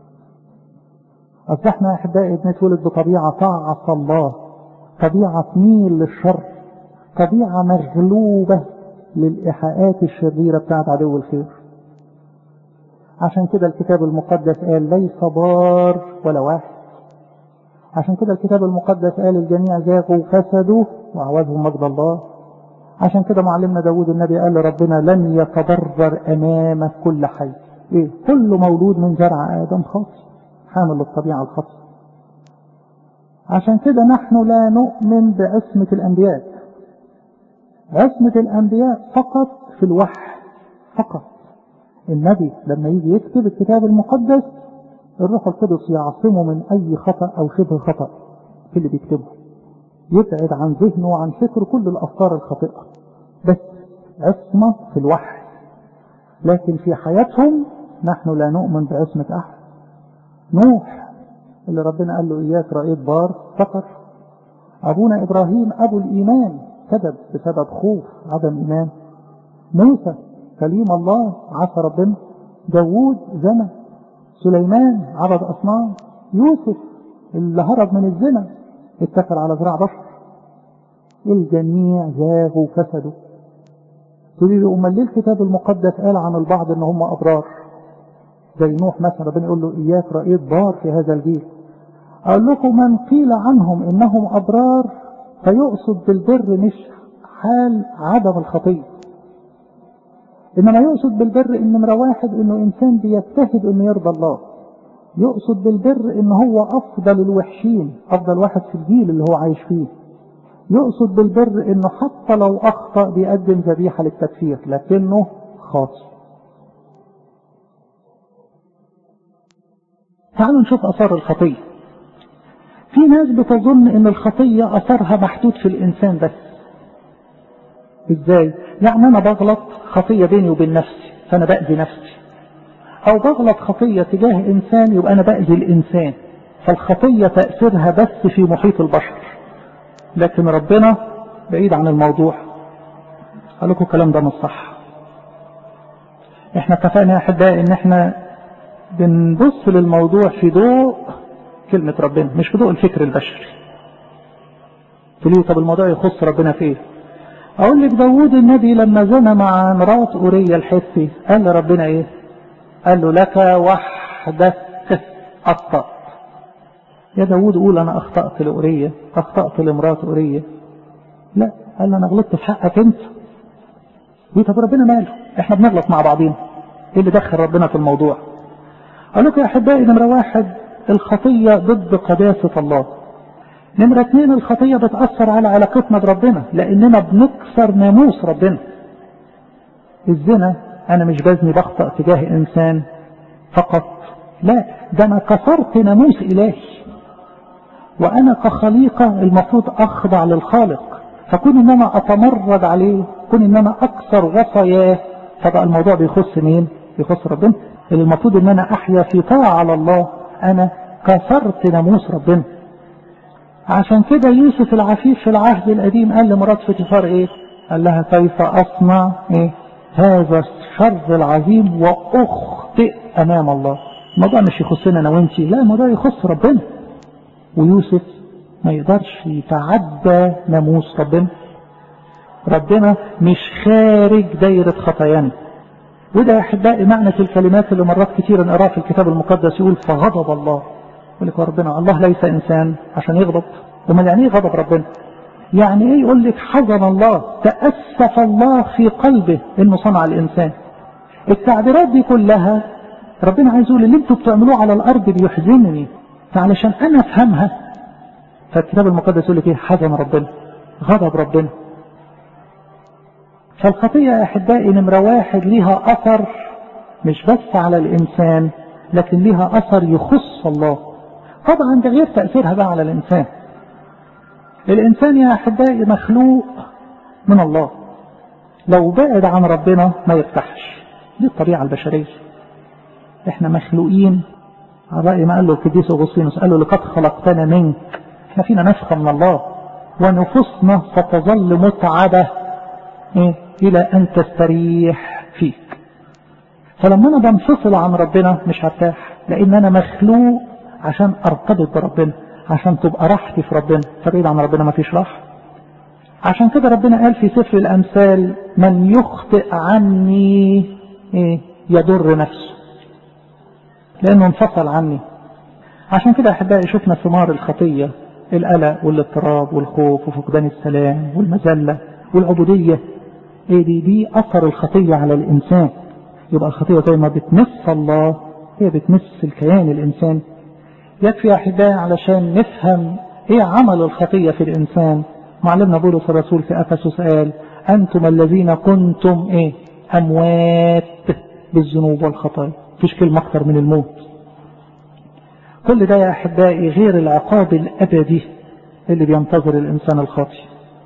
أصبحنا أحبائي بنتولد بطبيعة تعصى الله طبيعة تميل للشر طبيعة مغلوبة للإيحاءات الشريرة بتاعت عدو الخير عشان كده الكتاب المقدس قال ليس ضار ولا واحد عشان كده الكتاب المقدس قال الجميع زاغوا وفسدوا وعوزهم مجد الله عشان كده معلمنا داود النبي قال لربنا لن يتضرر أمامك كل حي إيه كل مولود من زرع آدم خاطئ حامل الطبيعة الخاطئة عشان كده نحن لا نؤمن بعصمة الأنبياء عصمة الأنبياء فقط في الوحي فقط النبي لما يجي يكتب الكتاب المقدس الروح القدس يعصمه من أي خطأ أو شبه خطأ في اللي بيكتبه يبعد عن ذهنه وعن فكره كل الأفكار الخاطئة بس عصمة في الوحي لكن في حياتهم نحن لا نؤمن بعصمة أحد نوح اللي ربنا قال له إياك رأيت بار فقر أبونا إبراهيم أبو الإيمان كذب بسبب خوف عدم إيمان موسى كليم الله عصى ربنا داوود زنى سليمان عبد أصنام يوسف اللي هرب من الزنا اتكل على ذراع بشر الجميع زاغوا وفسدوا تقولي لي أمال ليه الكتاب المقدس قال عن البعض إن هم أبرار زي نوح مثلا ربنا يقول له إياك رأيت بار في هذا الجيل أقول لكم من قيل عنهم إنهم أبرار فيقصد بالبر مش حال عدم الخطية إنما يقصد بالبر إن نمرة واحد إنه إنسان بيجتهد إنه يرضى الله يقصد بالبر إن هو أفضل الوحشين أفضل واحد في الجيل اللي هو عايش فيه يقصد بالبر إنه حتى لو أخطأ بيقدم ذبيحة للتكفير لكنه خاطئ تعالوا نشوف أثار الخطية في ناس بتظن ان الخطية اثرها محدود في الانسان بس ازاي يعني انا بغلط خطية بيني وبين نفسي فانا باذي نفسي او بغلط خطية تجاه انسان يبقى انا باذي الانسان فالخطية تأثيرها بس في محيط البشر لكن ربنا بعيد عن الموضوع قال لكم الكلام ده مش صح احنا اتفقنا يا احبائي ان احنا بنبص للموضوع في ضوء كلمة ربنا مش في ضوء الفكر البشري تقول طب الموضوع يخص ربنا في ايه اقول لك داوود النبي لما زنى مع مرات اوريا الحثي قال لربنا ايه قال له لك وحدك اخطأت يا داوود قول انا اخطأت لاوريا اخطأت لمرات اوريا لا قال له انا غلطت في حقك انت دي طب ربنا ماله احنا بنغلط مع بعضينا ايه اللي دخل ربنا في الموضوع قال لكم يا احبائي نمره واحد الخطيه ضد قداسه الله نمره اثنين الخطيه بتاثر على علاقتنا بربنا لاننا بنكسر ناموس ربنا الزنا انا مش بزني بخطا تجاه انسان فقط لا ده انا كسرت ناموس الهي وانا كخليقه المفروض اخضع للخالق فكون ان انا اتمرد عليه كون ان انا اكسر وصاياه فبقى الموضوع بيخص مين بيخص ربنا اللي المفروض ان انا احيا في طاعة على الله انا كسرت ناموس ربنا عشان كده يوسف العفيف في العهد القديم قال لمرات فيتيفار ايه قال لها كيف اصنع ايه هذا الشر العظيم واخطئ امام الله الموضوع مش يخصنا انا وانتي لا الموضوع يخص ربنا ويوسف ما يقدرش يتعدى ناموس ربنا ربنا مش خارج دايرة خطايانا وده يا احبائي معنى الكلمات اللي مرات كتير نقراها في الكتاب المقدس يقول فغضب الله يقول لك ربنا الله ليس انسان عشان يغضب امال يعني ايه غضب ربنا يعني ايه يقول لك حزن الله تاسف الله في قلبه انه صنع الانسان التعبيرات دي كلها ربنا عايز يقول اللي انتوا بتعملوه على الارض بيحزنني فعلشان انا افهمها فالكتاب المقدس يقول لك ايه حزن ربنا غضب ربنا فالخطية يا أحبائي نمرة واحد ليها أثر مش بس على الإنسان لكن ليها أثر يخص الله طبعا ده غير تأثيرها بقى على الإنسان الإنسان يا أحبائي مخلوق من الله لو بعد عن ربنا ما يرتاحش دي الطبيعة البشرية احنا مخلوقين على رأي ما قال له القديس أغسطينوس قال له لقد خلقتنا منك احنا فينا نفخة من الله ونفوسنا ستظل متعبة إيه؟ إلى أن تستريح فيك فلما أنا بنفصل عن ربنا مش هرتاح لأن أنا مخلوق عشان أرتبط بربنا عشان تبقى راحتي في ربنا فبعيد عن ربنا ما فيش راحة عشان كده ربنا قال في سفر الأمثال من يخطئ عني إيه؟ يضر نفسه لأنه انفصل عني عشان كده أحبائي شفنا ثمار الخطية القلق والاضطراب والخوف وفقدان السلام والمذلة والعبودية ايه دي دي اثر الخطية على الانسان يبقى الخطية زي ما بتمس الله هي بتمس الكيان الانسان يكفي يا احبائي علشان نفهم ايه عمل الخطية في الانسان معلمنا بولس الرسول في افسس قال انتم الذين كنتم ايه اموات بالذنوب والخطايا مفيش كلمة اكتر من الموت كل ده يا احبائي غير العقاب الابدي اللي بينتظر الانسان الخاطئ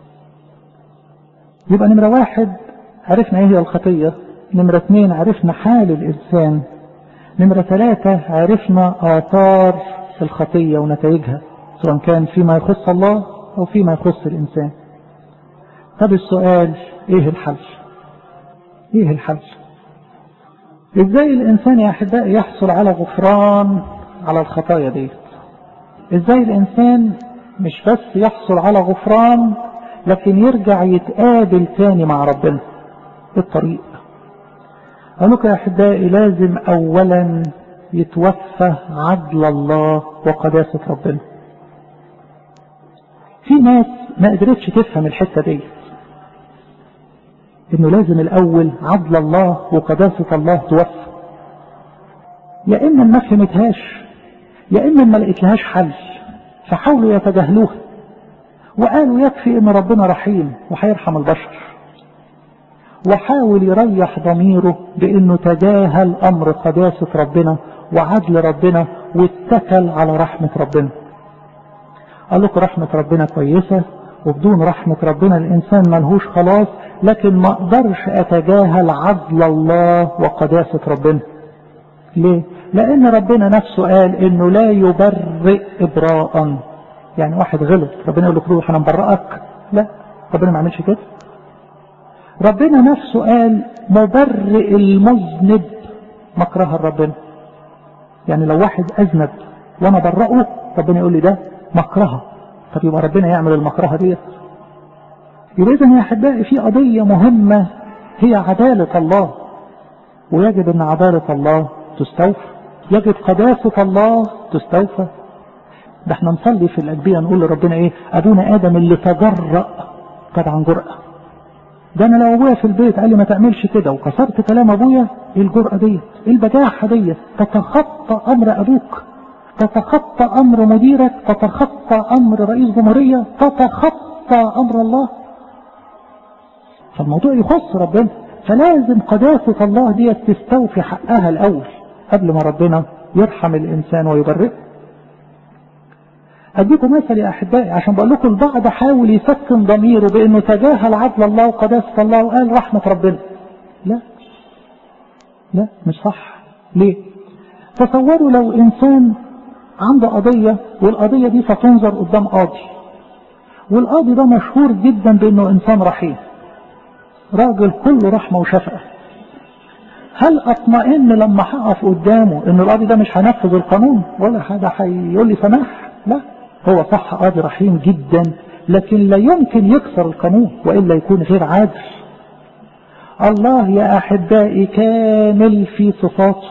يبقى نمرة واحد عرفنا ايه هي الخطية نمرة اثنين عرفنا حال الانسان نمرة ثلاثة عرفنا آثار الخطية ونتائجها سواء كان فيما يخص الله أو فيما يخص الإنسان طب السؤال إيه الحل إيه الحل إزاي الإنسان يا أحبائي يحصل على غفران على الخطايا دي إزاي الإنسان مش بس يحصل على غفران لكن يرجع يتقابل تاني مع ربنا الطريق قالوا يا أحبائي لازم أولا يتوفى عدل الله وقداسة ربنا في ناس ما قدرتش تفهم الحتة دي انه لازم الاول عدل الله وقداسة الله توفى يا اما ما فهمتهاش يا اما ما لقيتلهاش حل فحاولوا يتجاهلوها وقالوا يكفي ان ربنا رحيم وهيرحم البشر وحاول يريح ضميره بانه تجاهل امر قداسة ربنا وعدل ربنا واتكل على رحمة ربنا قال لكم رحمة ربنا كويسة وبدون رحمة ربنا الانسان ملهوش خلاص لكن ما اقدرش اتجاهل عدل الله وقداسة ربنا ليه لان ربنا نفسه قال انه لا يبرئ ابراء يعني واحد غلط ربنا يقول لك روح انا مبرئك لا ربنا ما عملش كده ربنا نفسه قال مبرئ المذنب مكرها ربنا يعني لو واحد أذنب وأنا برأه ربنا يقول لي ده مكرها طب يبقى ربنا يعمل المكرهة ديت يبقى إذا يا أحبائي في قضية مهمة هي عدالة الله ويجب أن عدالة الله تستوفى يجب قداسة الله تستوفى ده احنا نصلي في الأجبية نقول لربنا ايه أبونا آدم اللي تجرأ طبعا جرأة ده أنا لو أبويا في البيت قال لي ما تعملش كده وكسرت كلام أبويا ايه الجرأة ديت ايه البجاحة ديت تتخطى أمر أبوك تتخطى أمر مديرك تتخطى أمر رئيس جمهورية تتخطى أمر الله فالموضوع يخص ربنا فلازم قداسة الله دي تستوفي حقها الأول قبل ما ربنا يرحم الإنسان ويبرئه أديكم مثل يا أحبائي عشان بقول لكم البعض حاول يسكن ضميره بأنه تجاهل عدل الله وقداسة الله وقال رحمة ربنا لا لا مش صح ليه تصوروا لو إنسان عنده قضية والقضية دي ستنظر قدام قاضي والقاضي ده مشهور جدا بأنه إنسان رحيم راجل كله رحمة وشفقة هل اطمئن لما هقف قدامه ان القاضي ده مش هنفذ القانون ولا حاجة هيقول لي سماح لا هو صح قاضي رحيم جدا لكن لا يمكن يكسر القانون وإلا يكون غير عادل الله يا أحبائي كامل في صفاته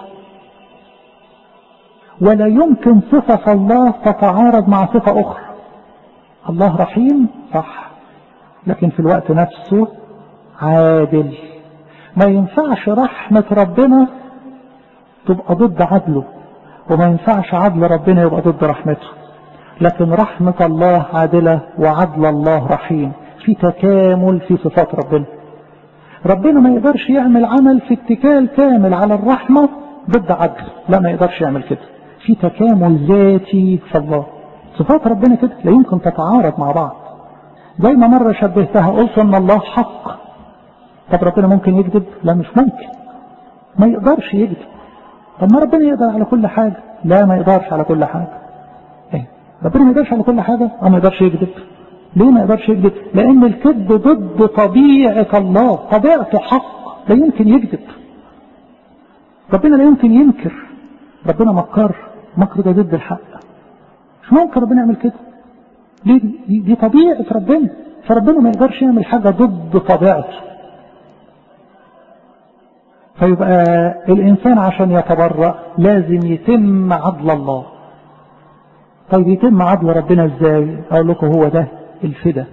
ولا يمكن صفة الله تتعارض مع صفة أخرى الله رحيم صح لكن في الوقت نفسه عادل ما ينفعش رحمة ربنا تبقى ضد عدله وما ينفعش عدل ربنا يبقى ضد رحمته لكن رحمة الله عادلة وعدل الله رحيم في تكامل في صفات ربنا ربنا ما يقدرش يعمل عمل في اتكال كامل على الرحمة ضد عدل لا ما يقدرش يعمل كده في تكامل ذاتي في الله صفات ربنا كده لا يمكن تتعارض مع بعض زي ما مرة شبهتها قلت ان الله حق طب ربنا ممكن يكذب لا مش ممكن ما يقدرش يكذب طب ما ربنا يقدر على كل حاجة لا ما يقدرش على كل حاجة ايه ربنا ما يقدرش على كل حاجة اه ما يقدرش يكذب ليه ما يقدرش يكذب لان الكذب ضد طبيعة الله طبيعته حق لا يمكن يكذب ربنا لا يمكن ينكر ربنا مكر مكر ده ضد الحق مش ممكن ربنا يعمل كده دي, دي, دي طبيعة ربنا فربنا ما يقدرش يعمل حاجة ضد طبيعته فيبقى الإنسان عشان يتبرأ لازم يتم عدل الله طيب يتم عدل ربنا ازاي اقول لكم هو ده الفدا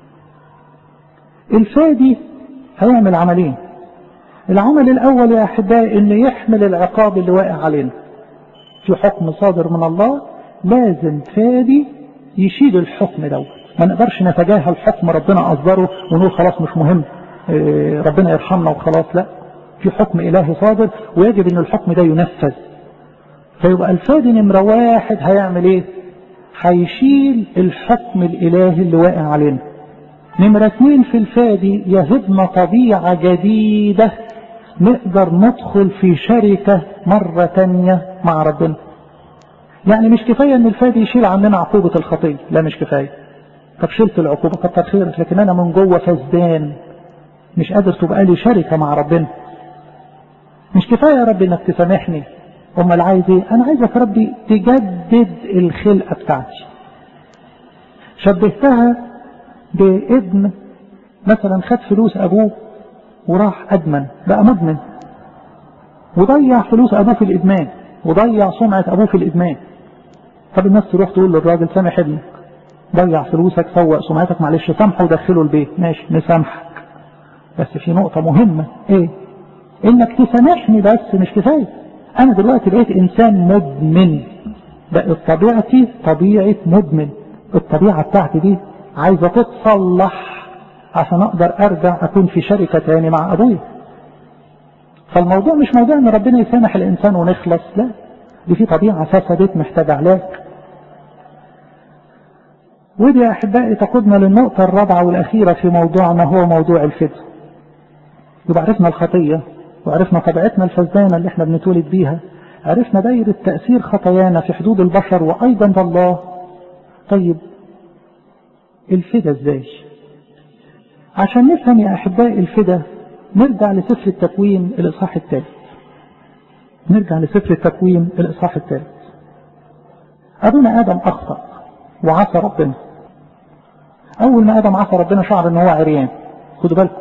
الفادي هيعمل عملين العمل الاول يا احبائي ان يحمل العقاب اللي واقع علينا في حكم صادر من الله لازم فادي يشيل الحكم دوت ما نقدرش نتجاهل حكم ربنا اصدره ونقول خلاص مش مهم ربنا يرحمنا وخلاص لا في حكم الهي صادر ويجب ان الحكم ده ينفذ فيبقى الفادي نمرة واحد هيعمل ايه هيشيل الحكم الالهي اللي واقع علينا نمرة اتنين في الفادي يهبنا طبيعة جديدة نقدر ندخل في شركة مرة تانية مع ربنا يعني مش كفاية ان الفادي يشيل عننا عقوبة الخطية لا مش كفاية طب شلت العقوبة كتر خيرك لكن انا من جوه فسدان مش قادر تبقى لي شركة مع ربنا مش كفاية يا رب انك تسامحني امال عايز ايه انا عايزك يا ربي تجدد الخلقة بتاعتي شبهتها بابن مثلا خد فلوس ابوه وراح ادمن بقى مدمن وضيع فلوس ابوه في الادمان وضيع سمعة ابوه في الادمان طب الناس تروح تقول للراجل سامح ابنك ضيع فلوسك سوق سمعتك معلش سامحه ودخله البيت ماشي نسامحك بس في نقطة مهمة ايه انك تسامحني بس مش كفاية انا دلوقتي بقيت انسان مدمن بقت طبيعتي طبيعة مدمن الطبيعة بتاعتي دي عايزة تتصلح عشان اقدر ارجع اكون في شركة تاني مع ابويا فالموضوع مش موضوع ان ربنا يسامح الانسان ونخلص لا دي في طبيعة فسدت محتاجة علاج ودي يا احبائي تقودنا للنقطة الرابعة والاخيرة في موضوعنا هو موضوع الفدء يبقى عرفنا الخطية وعرفنا طبيعتنا الفزدانة اللي احنا بنتولد بيها عرفنا دايرة تأثير خطايانا في حدود البشر وأيضا الله طيب الفدا ازاي عشان نفهم يا أحبائي الفدا نرجع لسفر التكوين الإصحاح الثالث نرجع لسفر التكوين الإصحاح الثالث أبونا آدم أخطأ وعصى ربنا أول ما آدم عصى ربنا شعر إن هو عريان خدوا بالكم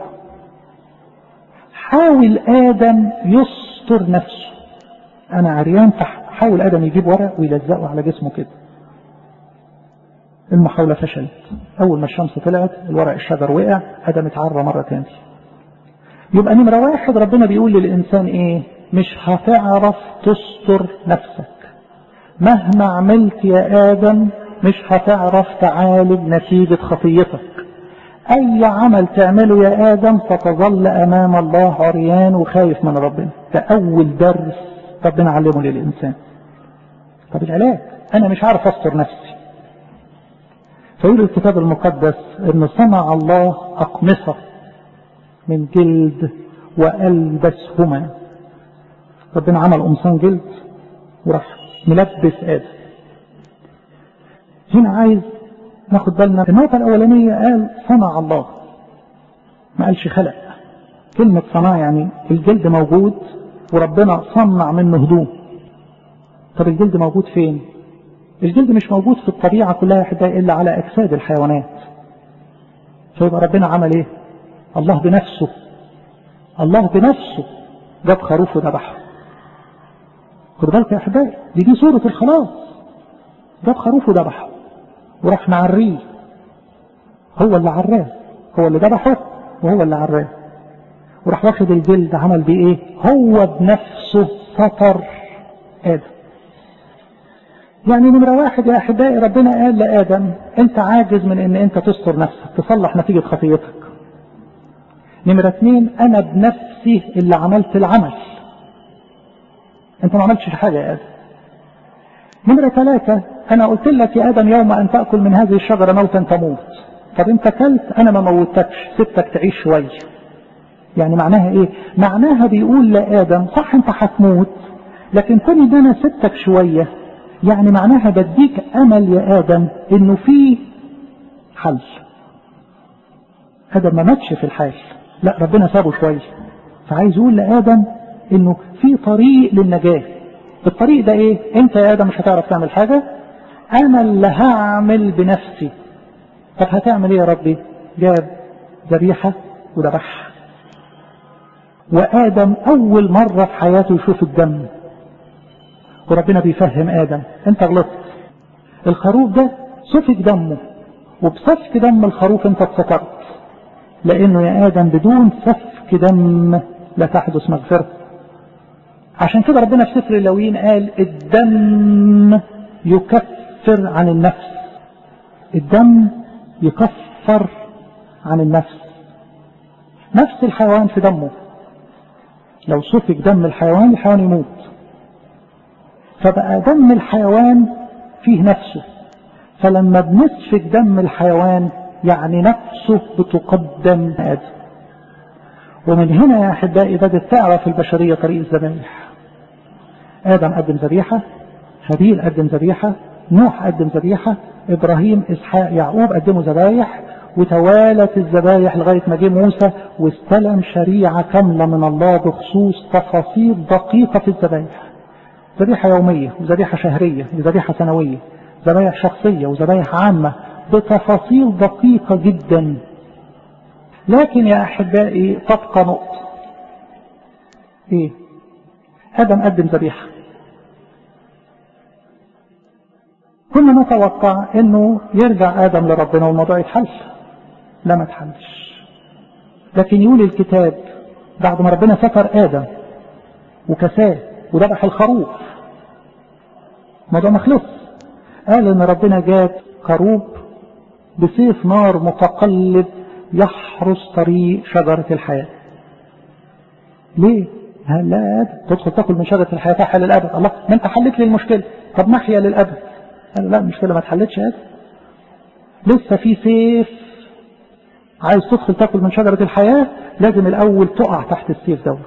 حاول آدم يستر نفسه أنا عريان فحاول آدم يجيب ورق ويلزقه على جسمه كده المحاولة فشلت أول ما الشمس طلعت الورق الشجر وقع آدم اتعرى مرة تانية يبقى نمرة واحد ربنا بيقول للإنسان إيه مش هتعرف تستر نفسك مهما عملت يا آدم مش هتعرف تعالج نتيجة خطيتك أي عمل تعمله يا آدم ستظل أمام الله عريان وخايف من ربنا ده أول درس ربنا علمه للإنسان طب العلاج أنا مش عارف أستر نفسي فيقول الكتاب المقدس أن صنع الله أقمصة من جلد وألبسهما ربنا عمل قمصان جلد وراح ملبس آدم هنا عايز ناخد بالنا النقطة الأولانية قال صنع الله ما قالش خلق كلمة صنع يعني الجلد موجود وربنا صنع منه هدوم طب الجلد موجود فين الجلد مش موجود في الطبيعة كلها يا أحبائي إلا على أجساد الحيوانات فيبقى ربنا عمل إيه الله بنفسه الله بنفسه جاب خروف وذبحه خدوا بالكم يا أحبائي دي دي صورة الخلاص جاب خروف وذبحه وراح معريه هو اللي عراه هو اللي ذبحه وهو اللي عراه وراح واخد الجلد عمل بيه ايه هو بنفسه سطر ادم يعني نمرة واحد يا احبائي ربنا قال لادم انت عاجز من ان انت تستر نفسك تصلح نتيجة خطيتك نمرة اثنين انا بنفسي اللي عملت العمل انت ما عملتش حاجة يا ادم نمرة ثلاثة أنا قلت لك يا آدم يوم أن تأكل من هذه الشجرة موتا تموت طب أنت كلت أنا ما موتكش سبتك تعيش شوية يعني معناها إيه معناها بيقول لآدم صح أنت هتموت لكن كون إن أنا سبتك شوية يعني معناها بديك أمل يا آدم إنه في حل آدم ما ماتش في الحال لا ربنا سابه شوية فعايز يقول لآدم إنه في طريق للنجاة الطريق ده ايه انت يا ادم مش هتعرف تعمل حاجة انا اللي هعمل بنفسي طب هتعمل ايه يا ربي جاب ذبيحة وذبحها وادم اول مرة في حياته يشوف الدم وربنا بيفهم ادم انت غلطت الخروف ده سفك دمه وبسفك دم الخروف انت اتسترت لانه يا ادم بدون سفك دم لا تحدث مغفره عشان كده ربنا في سفر اللاويين قال الدم يكفر عن النفس الدم يكفر عن النفس نفس الحيوان في دمه لو سفك دم الحيوان الحيوان يموت فبقى دم الحيوان فيه نفسه فلما بنسفك دم الحيوان يعني نفسه بتقدم آدم ومن هنا يا أحبائي بدأت تعرف البشرية طريق الذبائح آدم قدم ذبيحة هابيل قدم ذبيحة نوح قدم ذبيحة إبراهيم إسحاق يعقوب قدموا ذبايح وتوالت الذبايح لغاية ما جه موسى واستلم شريعة كاملة من الله بخصوص تفاصيل دقيقة في الذبايح ذبيحة يومية وذبيحة شهرية وذبيحة سنوية ذبايح شخصية وذبايح عامة بتفاصيل دقيقة جدا لكن يا أحبائي تبقى نقطة إيه آدم قدم ذبيحة كنا نتوقع انه يرجع ادم لربنا والموضوع يتحل لا ما اتحلش لكن يقول الكتاب بعد ما ربنا ستر ادم وكساه وذبح الخروف الموضوع ما خلص قال ان ربنا جاب خروف بسيف نار متقلب يحرس طريق شجرة الحياة ليه؟ قال لا ادم تدخل تاكل من شجرة الحياة تحيا للأبد الله ما انت حلت لي المشكلة طب نحيا للأبد قال لا المشكلة ما اتحلتش يا لسه في سيف عايز تدخل تاكل من شجرة الحياة لازم الأول تقع تحت السيف دوت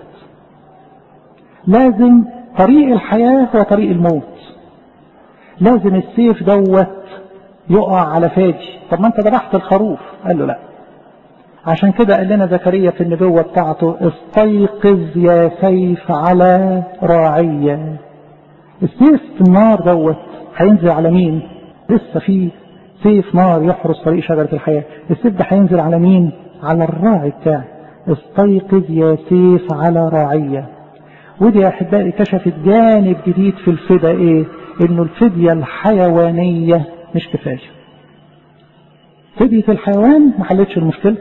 لازم طريق الحياة هو طريق الموت لازم السيف دوت يقع على فادي طب ما انت ذبحت الخروف قال له لا عشان كده قال لنا زكريا في النبوة بتاعته استيقظ يا سيف على راعية السيف في النار دوت هينزل على مين لسه في سيف نار يحرس طريق شجرة الحياة السيف ده هينزل على مين على الراعي بتاعه استيقظ يا سيف على راعية ودي يا احبائي كشفت جانب جديد في الفدا ايه انه الفدية الحيوانية مش كفاية فدية الحيوان ما حلتش المشكلة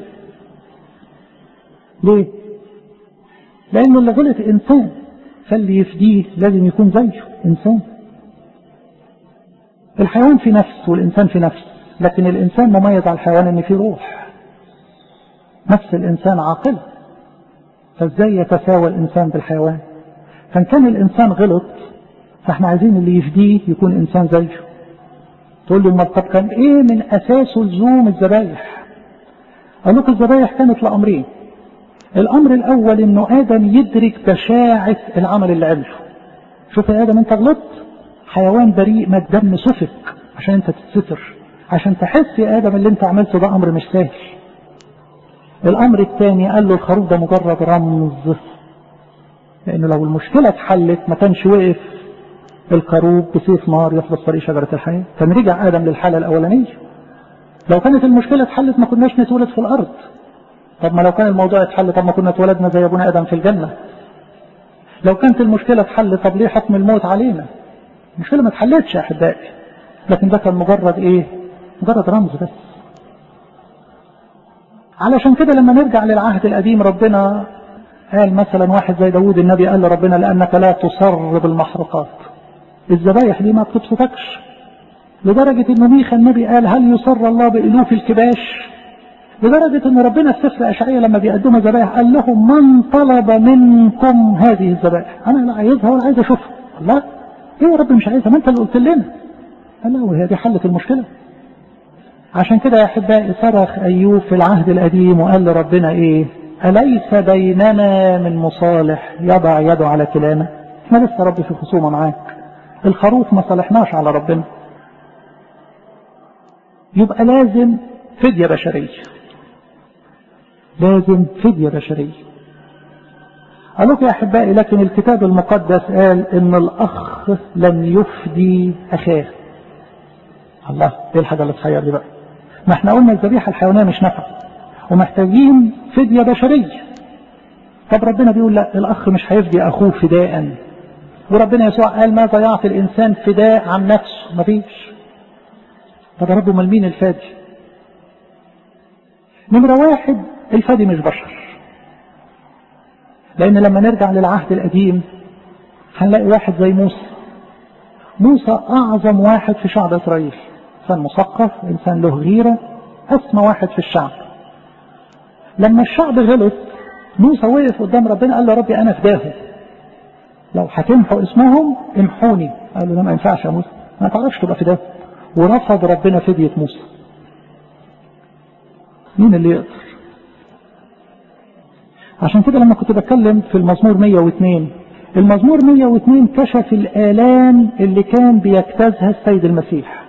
ليه لانه اللي غلط انسان فاللي يفديه لازم يكون زيه انسان الحيوان في نفس والانسان في نفس لكن الانسان مميز على الحيوان ان فيه روح نفس الانسان عاقل فازاي يتساوى الانسان بالحيوان فان كان الانسان غلط فاحنا عايزين اللي يفديه يكون انسان زيه تقول لي طب كان ايه من اساسه لزوم الذبايح قال لك الذبايح كانت لامرين الامر الاول انه ادم يدرك بشاعة العمل اللي عمله شوف يا ادم انت غلطت حيوان بريء ما الدم سفك عشان انت تتستر عشان تحس يا ادم اللي انت عملته ده امر مش سهل الامر الثاني قال له الخروف ده مجرد رمز لانه لو المشكله اتحلت ما كانش وقف الخروف بسيف نار يحرس طريق شجره الحياه كان رجع ادم للحاله الاولانيه لو كانت المشكله اتحلت ما كناش نتولد في الارض طب ما لو كان الموضوع اتحل طب ما كنا اتولدنا زي ابونا ادم في الجنه لو كانت المشكله اتحلت طب ليه حكم الموت علينا المشكله ما اتحلتش يا احبائي لكن ده كان مجرد ايه مجرد رمز بس علشان كده لما نرجع للعهد القديم ربنا قال مثلا واحد زي داود النبي قال لربنا لأنك لا تصر بالمحرقات الذبايح دي ما بتبسطكش لدرجة ان ميخا النبي قال هل يصر الله بألوف الكباش لدرجة ان ربنا في سفر أشعية لما بيقدموا ذبائح قال لهم من طلب منكم هذه الذبائح انا لا عايزها ولا عايز اشوفها لا ايه يا رب مش عايزها ما انت اللي قلت لنا قال لا وهي دي حلت المشكله عشان كده يا احبائي صرخ ايوب في العهد القديم وقال لربنا ايه اليس بيننا من مصالح يضع يده على كلانا احنا لسه ربي في خصومه معاك الخروف ما صالحناش على ربنا يبقى لازم فدية بشرية لازم فدية بشرية قال لك يا احبائي لكن الكتاب المقدس قال ان الاخ لم يفدي اخاه الله ايه الحاجه اللي تحير دي بقى ما احنا قلنا الذبيحه الحيوانيه مش نافعه ومحتاجين فديه بشريه طب ربنا بيقول لا الاخ مش هيفدي اخوه فداء وربنا يسوع قال ماذا يعطي الانسان فداء عن نفسه مفيش طب يا رب امال مين الفادي نمرة واحد الفادي مش بشر لان لما نرجع للعهد القديم هنلاقي واحد زي موسى موسى اعظم واحد في شعب اسرائيل انسان مثقف انسان له غيره اسمى واحد في الشعب لما الشعب غلط موسى وقف قدام ربنا قال له ربي انا فداهم لو هتمحوا اسمهم امحوني قال له لا ما ينفعش يا موسى ما تعرفش تبقى فداهم ورفض ربنا فدية موسى مين اللي يقدر عشان كده لما كنت بتكلم في المزمور 102 المزمور 102 كشف الآلام اللي كان بيجتازها السيد المسيح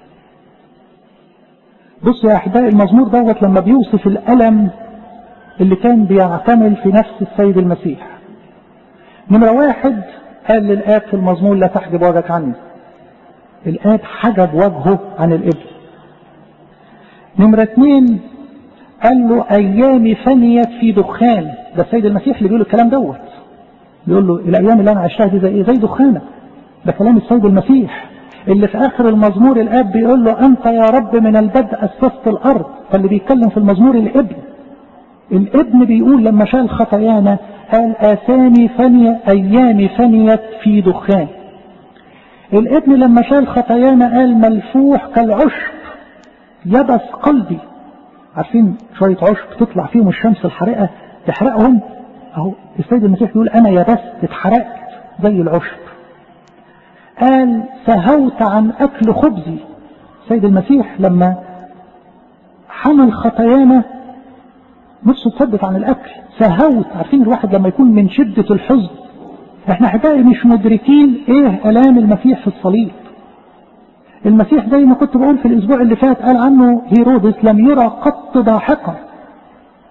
بصوا يا أحبائي المزمور دوت لما بيوصف الألم اللي كان بيعتمل في نفس السيد المسيح نمرة واحد قال للآب في المزمور لا تحجب وجهك عني الآب حجب وجهه عن الابن نمرة اثنين قال له أيامي فنيت في دخان ده السيد المسيح اللي بيقول الكلام دوت بيقول له الأيام اللي أنا عشتها دي زي إيه زي دخانة ده كلام السيد المسيح اللي في آخر المزمور الآب بيقول له أنت يا رب من البدء أسست الأرض فاللي بيتكلم في المزمور الابن الابن بيقول لما شال خطايانا قال آثامي فنية أيامي فنيت في دخان الابن لما شال خطايانا قال ملفوح كالعشب يبس قلبي عارفين شوية عشب تطلع فيهم الشمس الحريقة تحرقهم اهو السيد المسيح بيقول انا يبست اتحرقت زي العشب قال سهوت عن اكل خبزي السيد المسيح لما حمل خطايانا نفسه تصدت عن الاكل سهوت عارفين الواحد لما يكون من شدة الحزن احنا احبائي مش مدركين ايه الام المسيح في الصليب المسيح زي ما كنت بقول في الاسبوع اللي فات قال عنه هيرودس لم يرى قط ضاحكا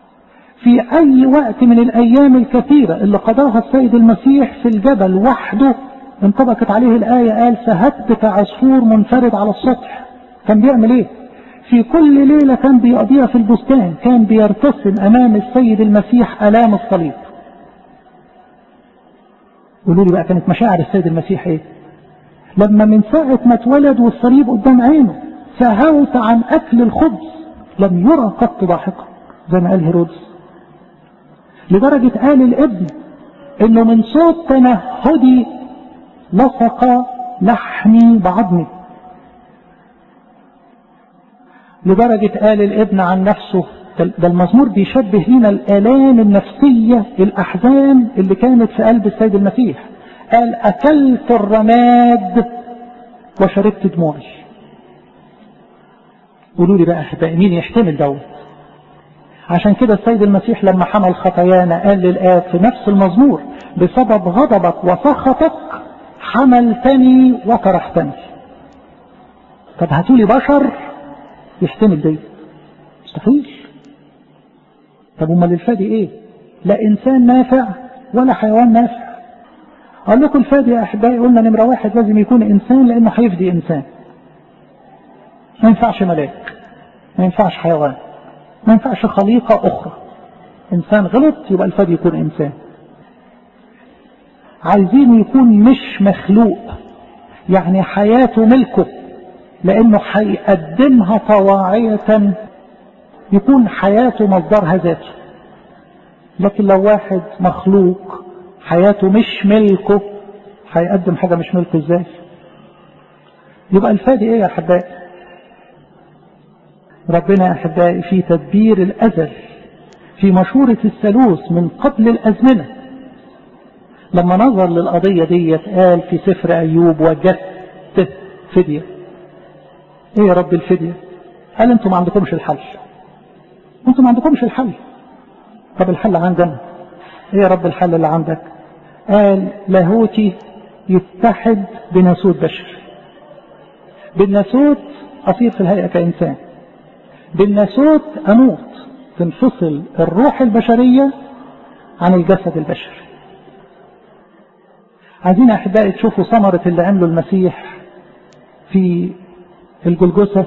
في أي وقت من الأيام الكثيرة اللي قضاها السيد المسيح في الجبل وحده انطبقت عليه الآية قال سهدت كعصفور منفرد على السطح كان بيعمل ايه في كل ليلة كان بيقضيها في البستان كان بيرتسم أمام السيد المسيح ألام الصليب قولوا لي بقى كانت مشاعر السيد المسيح ايه لما من ساعة ما اتولد والصليب قدام عينه سهوت عن أكل الخبز لم يرى قط ضاحكا زي ما قال هيرودس لدرجة قال الابن انه من صوت تنهدي لصق لحمي بعظمي لدرجة قال الابن عن نفسه ده المزمور بيشبه لنا الآلام النفسية الأحزان اللي كانت في قلب السيد المسيح قال أكلت الرماد وشربت دموعي قولوا لي بقى أحبائي مين يحتمل دوت عشان كده السيد المسيح لما حمل خطايانا قال للآب في نفس المزمور بسبب غضبك وسخطك حملتني وكرهتني طب هاتولي بشر يحتمل دي مستحيل طب امال الفادي ايه لا انسان نافع ولا حيوان نافع اقول لكم الفادي يا احبائي قلنا نمره واحد لازم يكون انسان لانه هيفدي انسان ما ينفعش ملاك ما ينفعش حيوان ما ينفعش خليقه اخرى انسان غلط يبقى الفادي يكون انسان عايزين يكون مش مخلوق يعني حياته ملكه لانه هيقدمها طواعية يكون حياته مصدرها ذاته لكن لو واحد مخلوق حياته مش ملكه هيقدم حاجة مش ملكه ازاي يبقى الفادي ايه يا احبائي ربنا يا احبائي في تدبير الازل في مشورة الثالوث من قبل الازمنة لما نظر للقضية دي قال في سفر ايوب وجدت فدية ايه يا رب الفدية قال انتم ما عندكمش الحل انتم ما عندكمش الحل طب الحل عندنا ايه يا رب الحل اللي عندك قال لاهوتي يتحد بناسوت بشر بالناسوت اصير في الهيئة كإنسان بالناسوت اموت تنفصل الروح البشرية عن الجسد البشري عايزين احبائي تشوفوا ثمرة اللي عمله المسيح في الجلجثة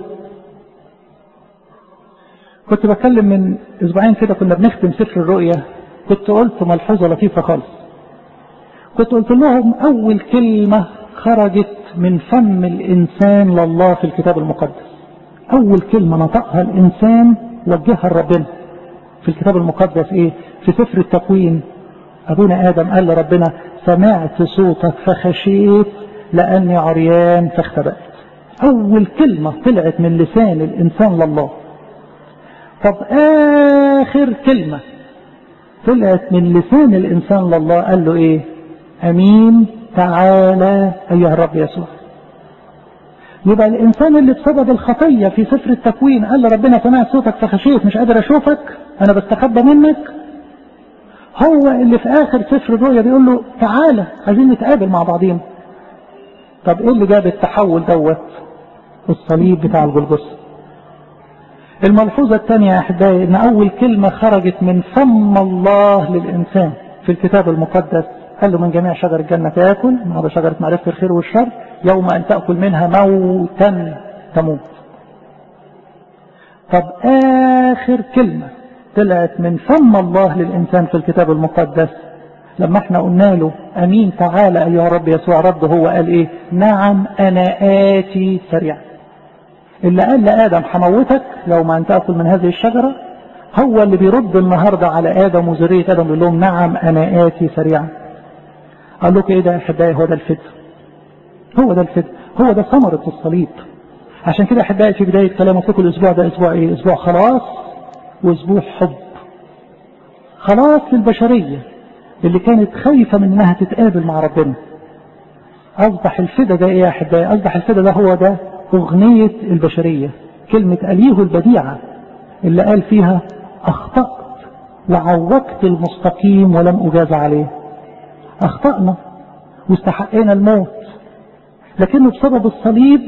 كنت بتكلم من اسبوعين كده كنا بنختم سفر الرؤيا كنت قلت ملحوظة لطيفة خالص كنت قلت لهم اول كلمة خرجت من فم الانسان لله في الكتاب المقدس اول كلمة نطقها الانسان وجهها لربنا في الكتاب المقدس ايه في سفر التكوين ابونا ادم قال لربنا سمعت صوتك فخشيت لاني عريان فاختبأت اول كلمة طلعت من لسان الانسان لله طب اخر كلمة طلعت من لسان الانسان لله قال له ايه امين تعالى ايها الرب يسوع يبقى الانسان اللي بسبب الخطية في سفر التكوين قال لربنا سمعت صوتك فخشيت مش قادر اشوفك انا بستخبى منك هو اللي في اخر سفر الرؤيا بيقول له تعالى عايزين نتقابل مع بعضين طب ايه اللي جاب التحول دوت الصليب بتاع الجلجثة الملحوظة الثانية يا احبائي ان اول كلمة خرجت من فم الله للانسان في الكتاب المقدس قال له من جميع شجر الجنة تاكل من هذا شجرة معرفة الخير والشر يوم ان تأكل منها موتا تموت طب اخر كلمة طلعت من فم الله للإنسان في الكتاب المقدس لما احنا قلنا له أمين تعالى أيها رب يسوع رد هو قال إيه نعم أنا آتي سريعا اللي قال لآدم حموتك لو ما أن تأكل من هذه الشجرة هو اللي بيرد النهاردة على آدم وذرية آدم يقول لهم نعم أنا آتي سريعا قال لك إيه ده يا أحبائي هو ده الفدء هو ده الفدء هو ده ثمرة الصليب عشان كده أحبائي في بداية كلامه فيكم الأسبوع ده أسبوع إيه أسبوع خلاص واسبوع حب خلاص للبشرية اللي كانت خايفة من انها تتقابل مع ربنا اصبح الفدا ده ايه يا احبائي اصبح الفدا ده هو ده اغنية البشرية كلمة اليه البديعة اللي قال فيها اخطأت وعوجت المستقيم ولم اجاز عليه اخطأنا واستحقينا الموت لكنه بسبب الصليب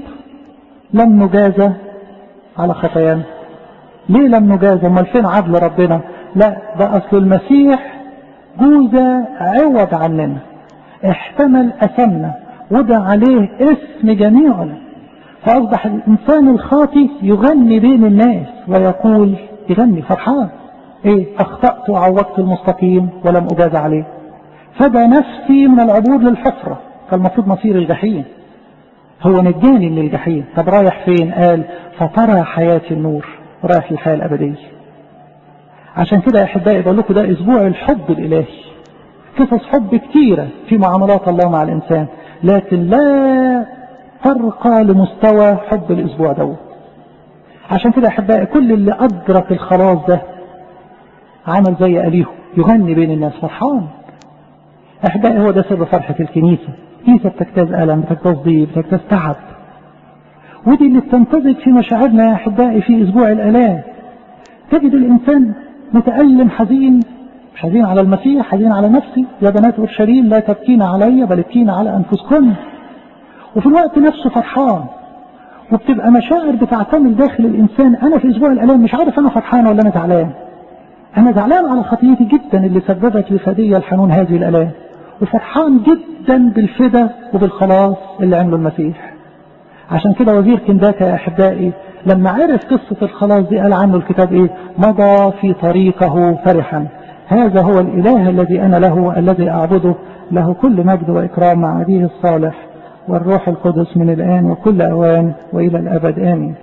لم نجازى على خطايانا ليه لم نجازى امال فين عدل ربنا لا ده أصل المسيح جوزة عوض عننا احتمل أثمنا وضع عليه اسم جميعنا فأصبح الإنسان الخاطي يغني بين الناس ويقول يغني فرحان ايه اخطأت وعوضت المستقيم ولم اجاز عليه فدى نفسي من العبور للحفرة فالمفروض مصير الجحيم هو نجاني من الجحيم طب رايح فين قال فترى حياتي النور رايح للحياة الأبدية عشان كده يا أحبائي بقول لكم ده أسبوع الحب الإلهي قصص حب كتيرة في معاملات الله مع الإنسان لكن لا ترقى لمستوى حب الأسبوع دوت عشان كده أحبائي كل اللي أدرك الخلاص ده عمل زي أليه يغني بين الناس فرحان أحبائي هو ده سر فرحة الكنيسة كنيسة بتجتاز ألم بتجتاز ضيق بتجتاز تعب ودي اللي بتمتزج في مشاعرنا يا أحبائي في أسبوع الآلام تجد الإنسان متألم حزين مش حزين على المسيح حزين على نفسي يا بنات أورشليم لا تبكين علي بل ابكين على أنفسكن وفي الوقت نفسه فرحان وبتبقى مشاعر بتعتمل داخل الإنسان أنا في أسبوع الآلام مش عارف أنا فرحان ولا أنا زعلان أنا زعلان على خطيتي جدا اللي سببت لفدية الحنون هذه الآلام وفرحان جدا بالفدا وبالخلاص اللي عمله المسيح عشان كده وزير كنداكا يا أحبائي لما عرف قصة الخلاص دي قال عنه الكتاب إيه مضى في طريقه فرحا هذا هو الإله الذي أنا له الذي أعبده له كل مجد وإكرام مع أبيه الصالح والروح القدس من الآن وكل أوان وإلى الأبد آمين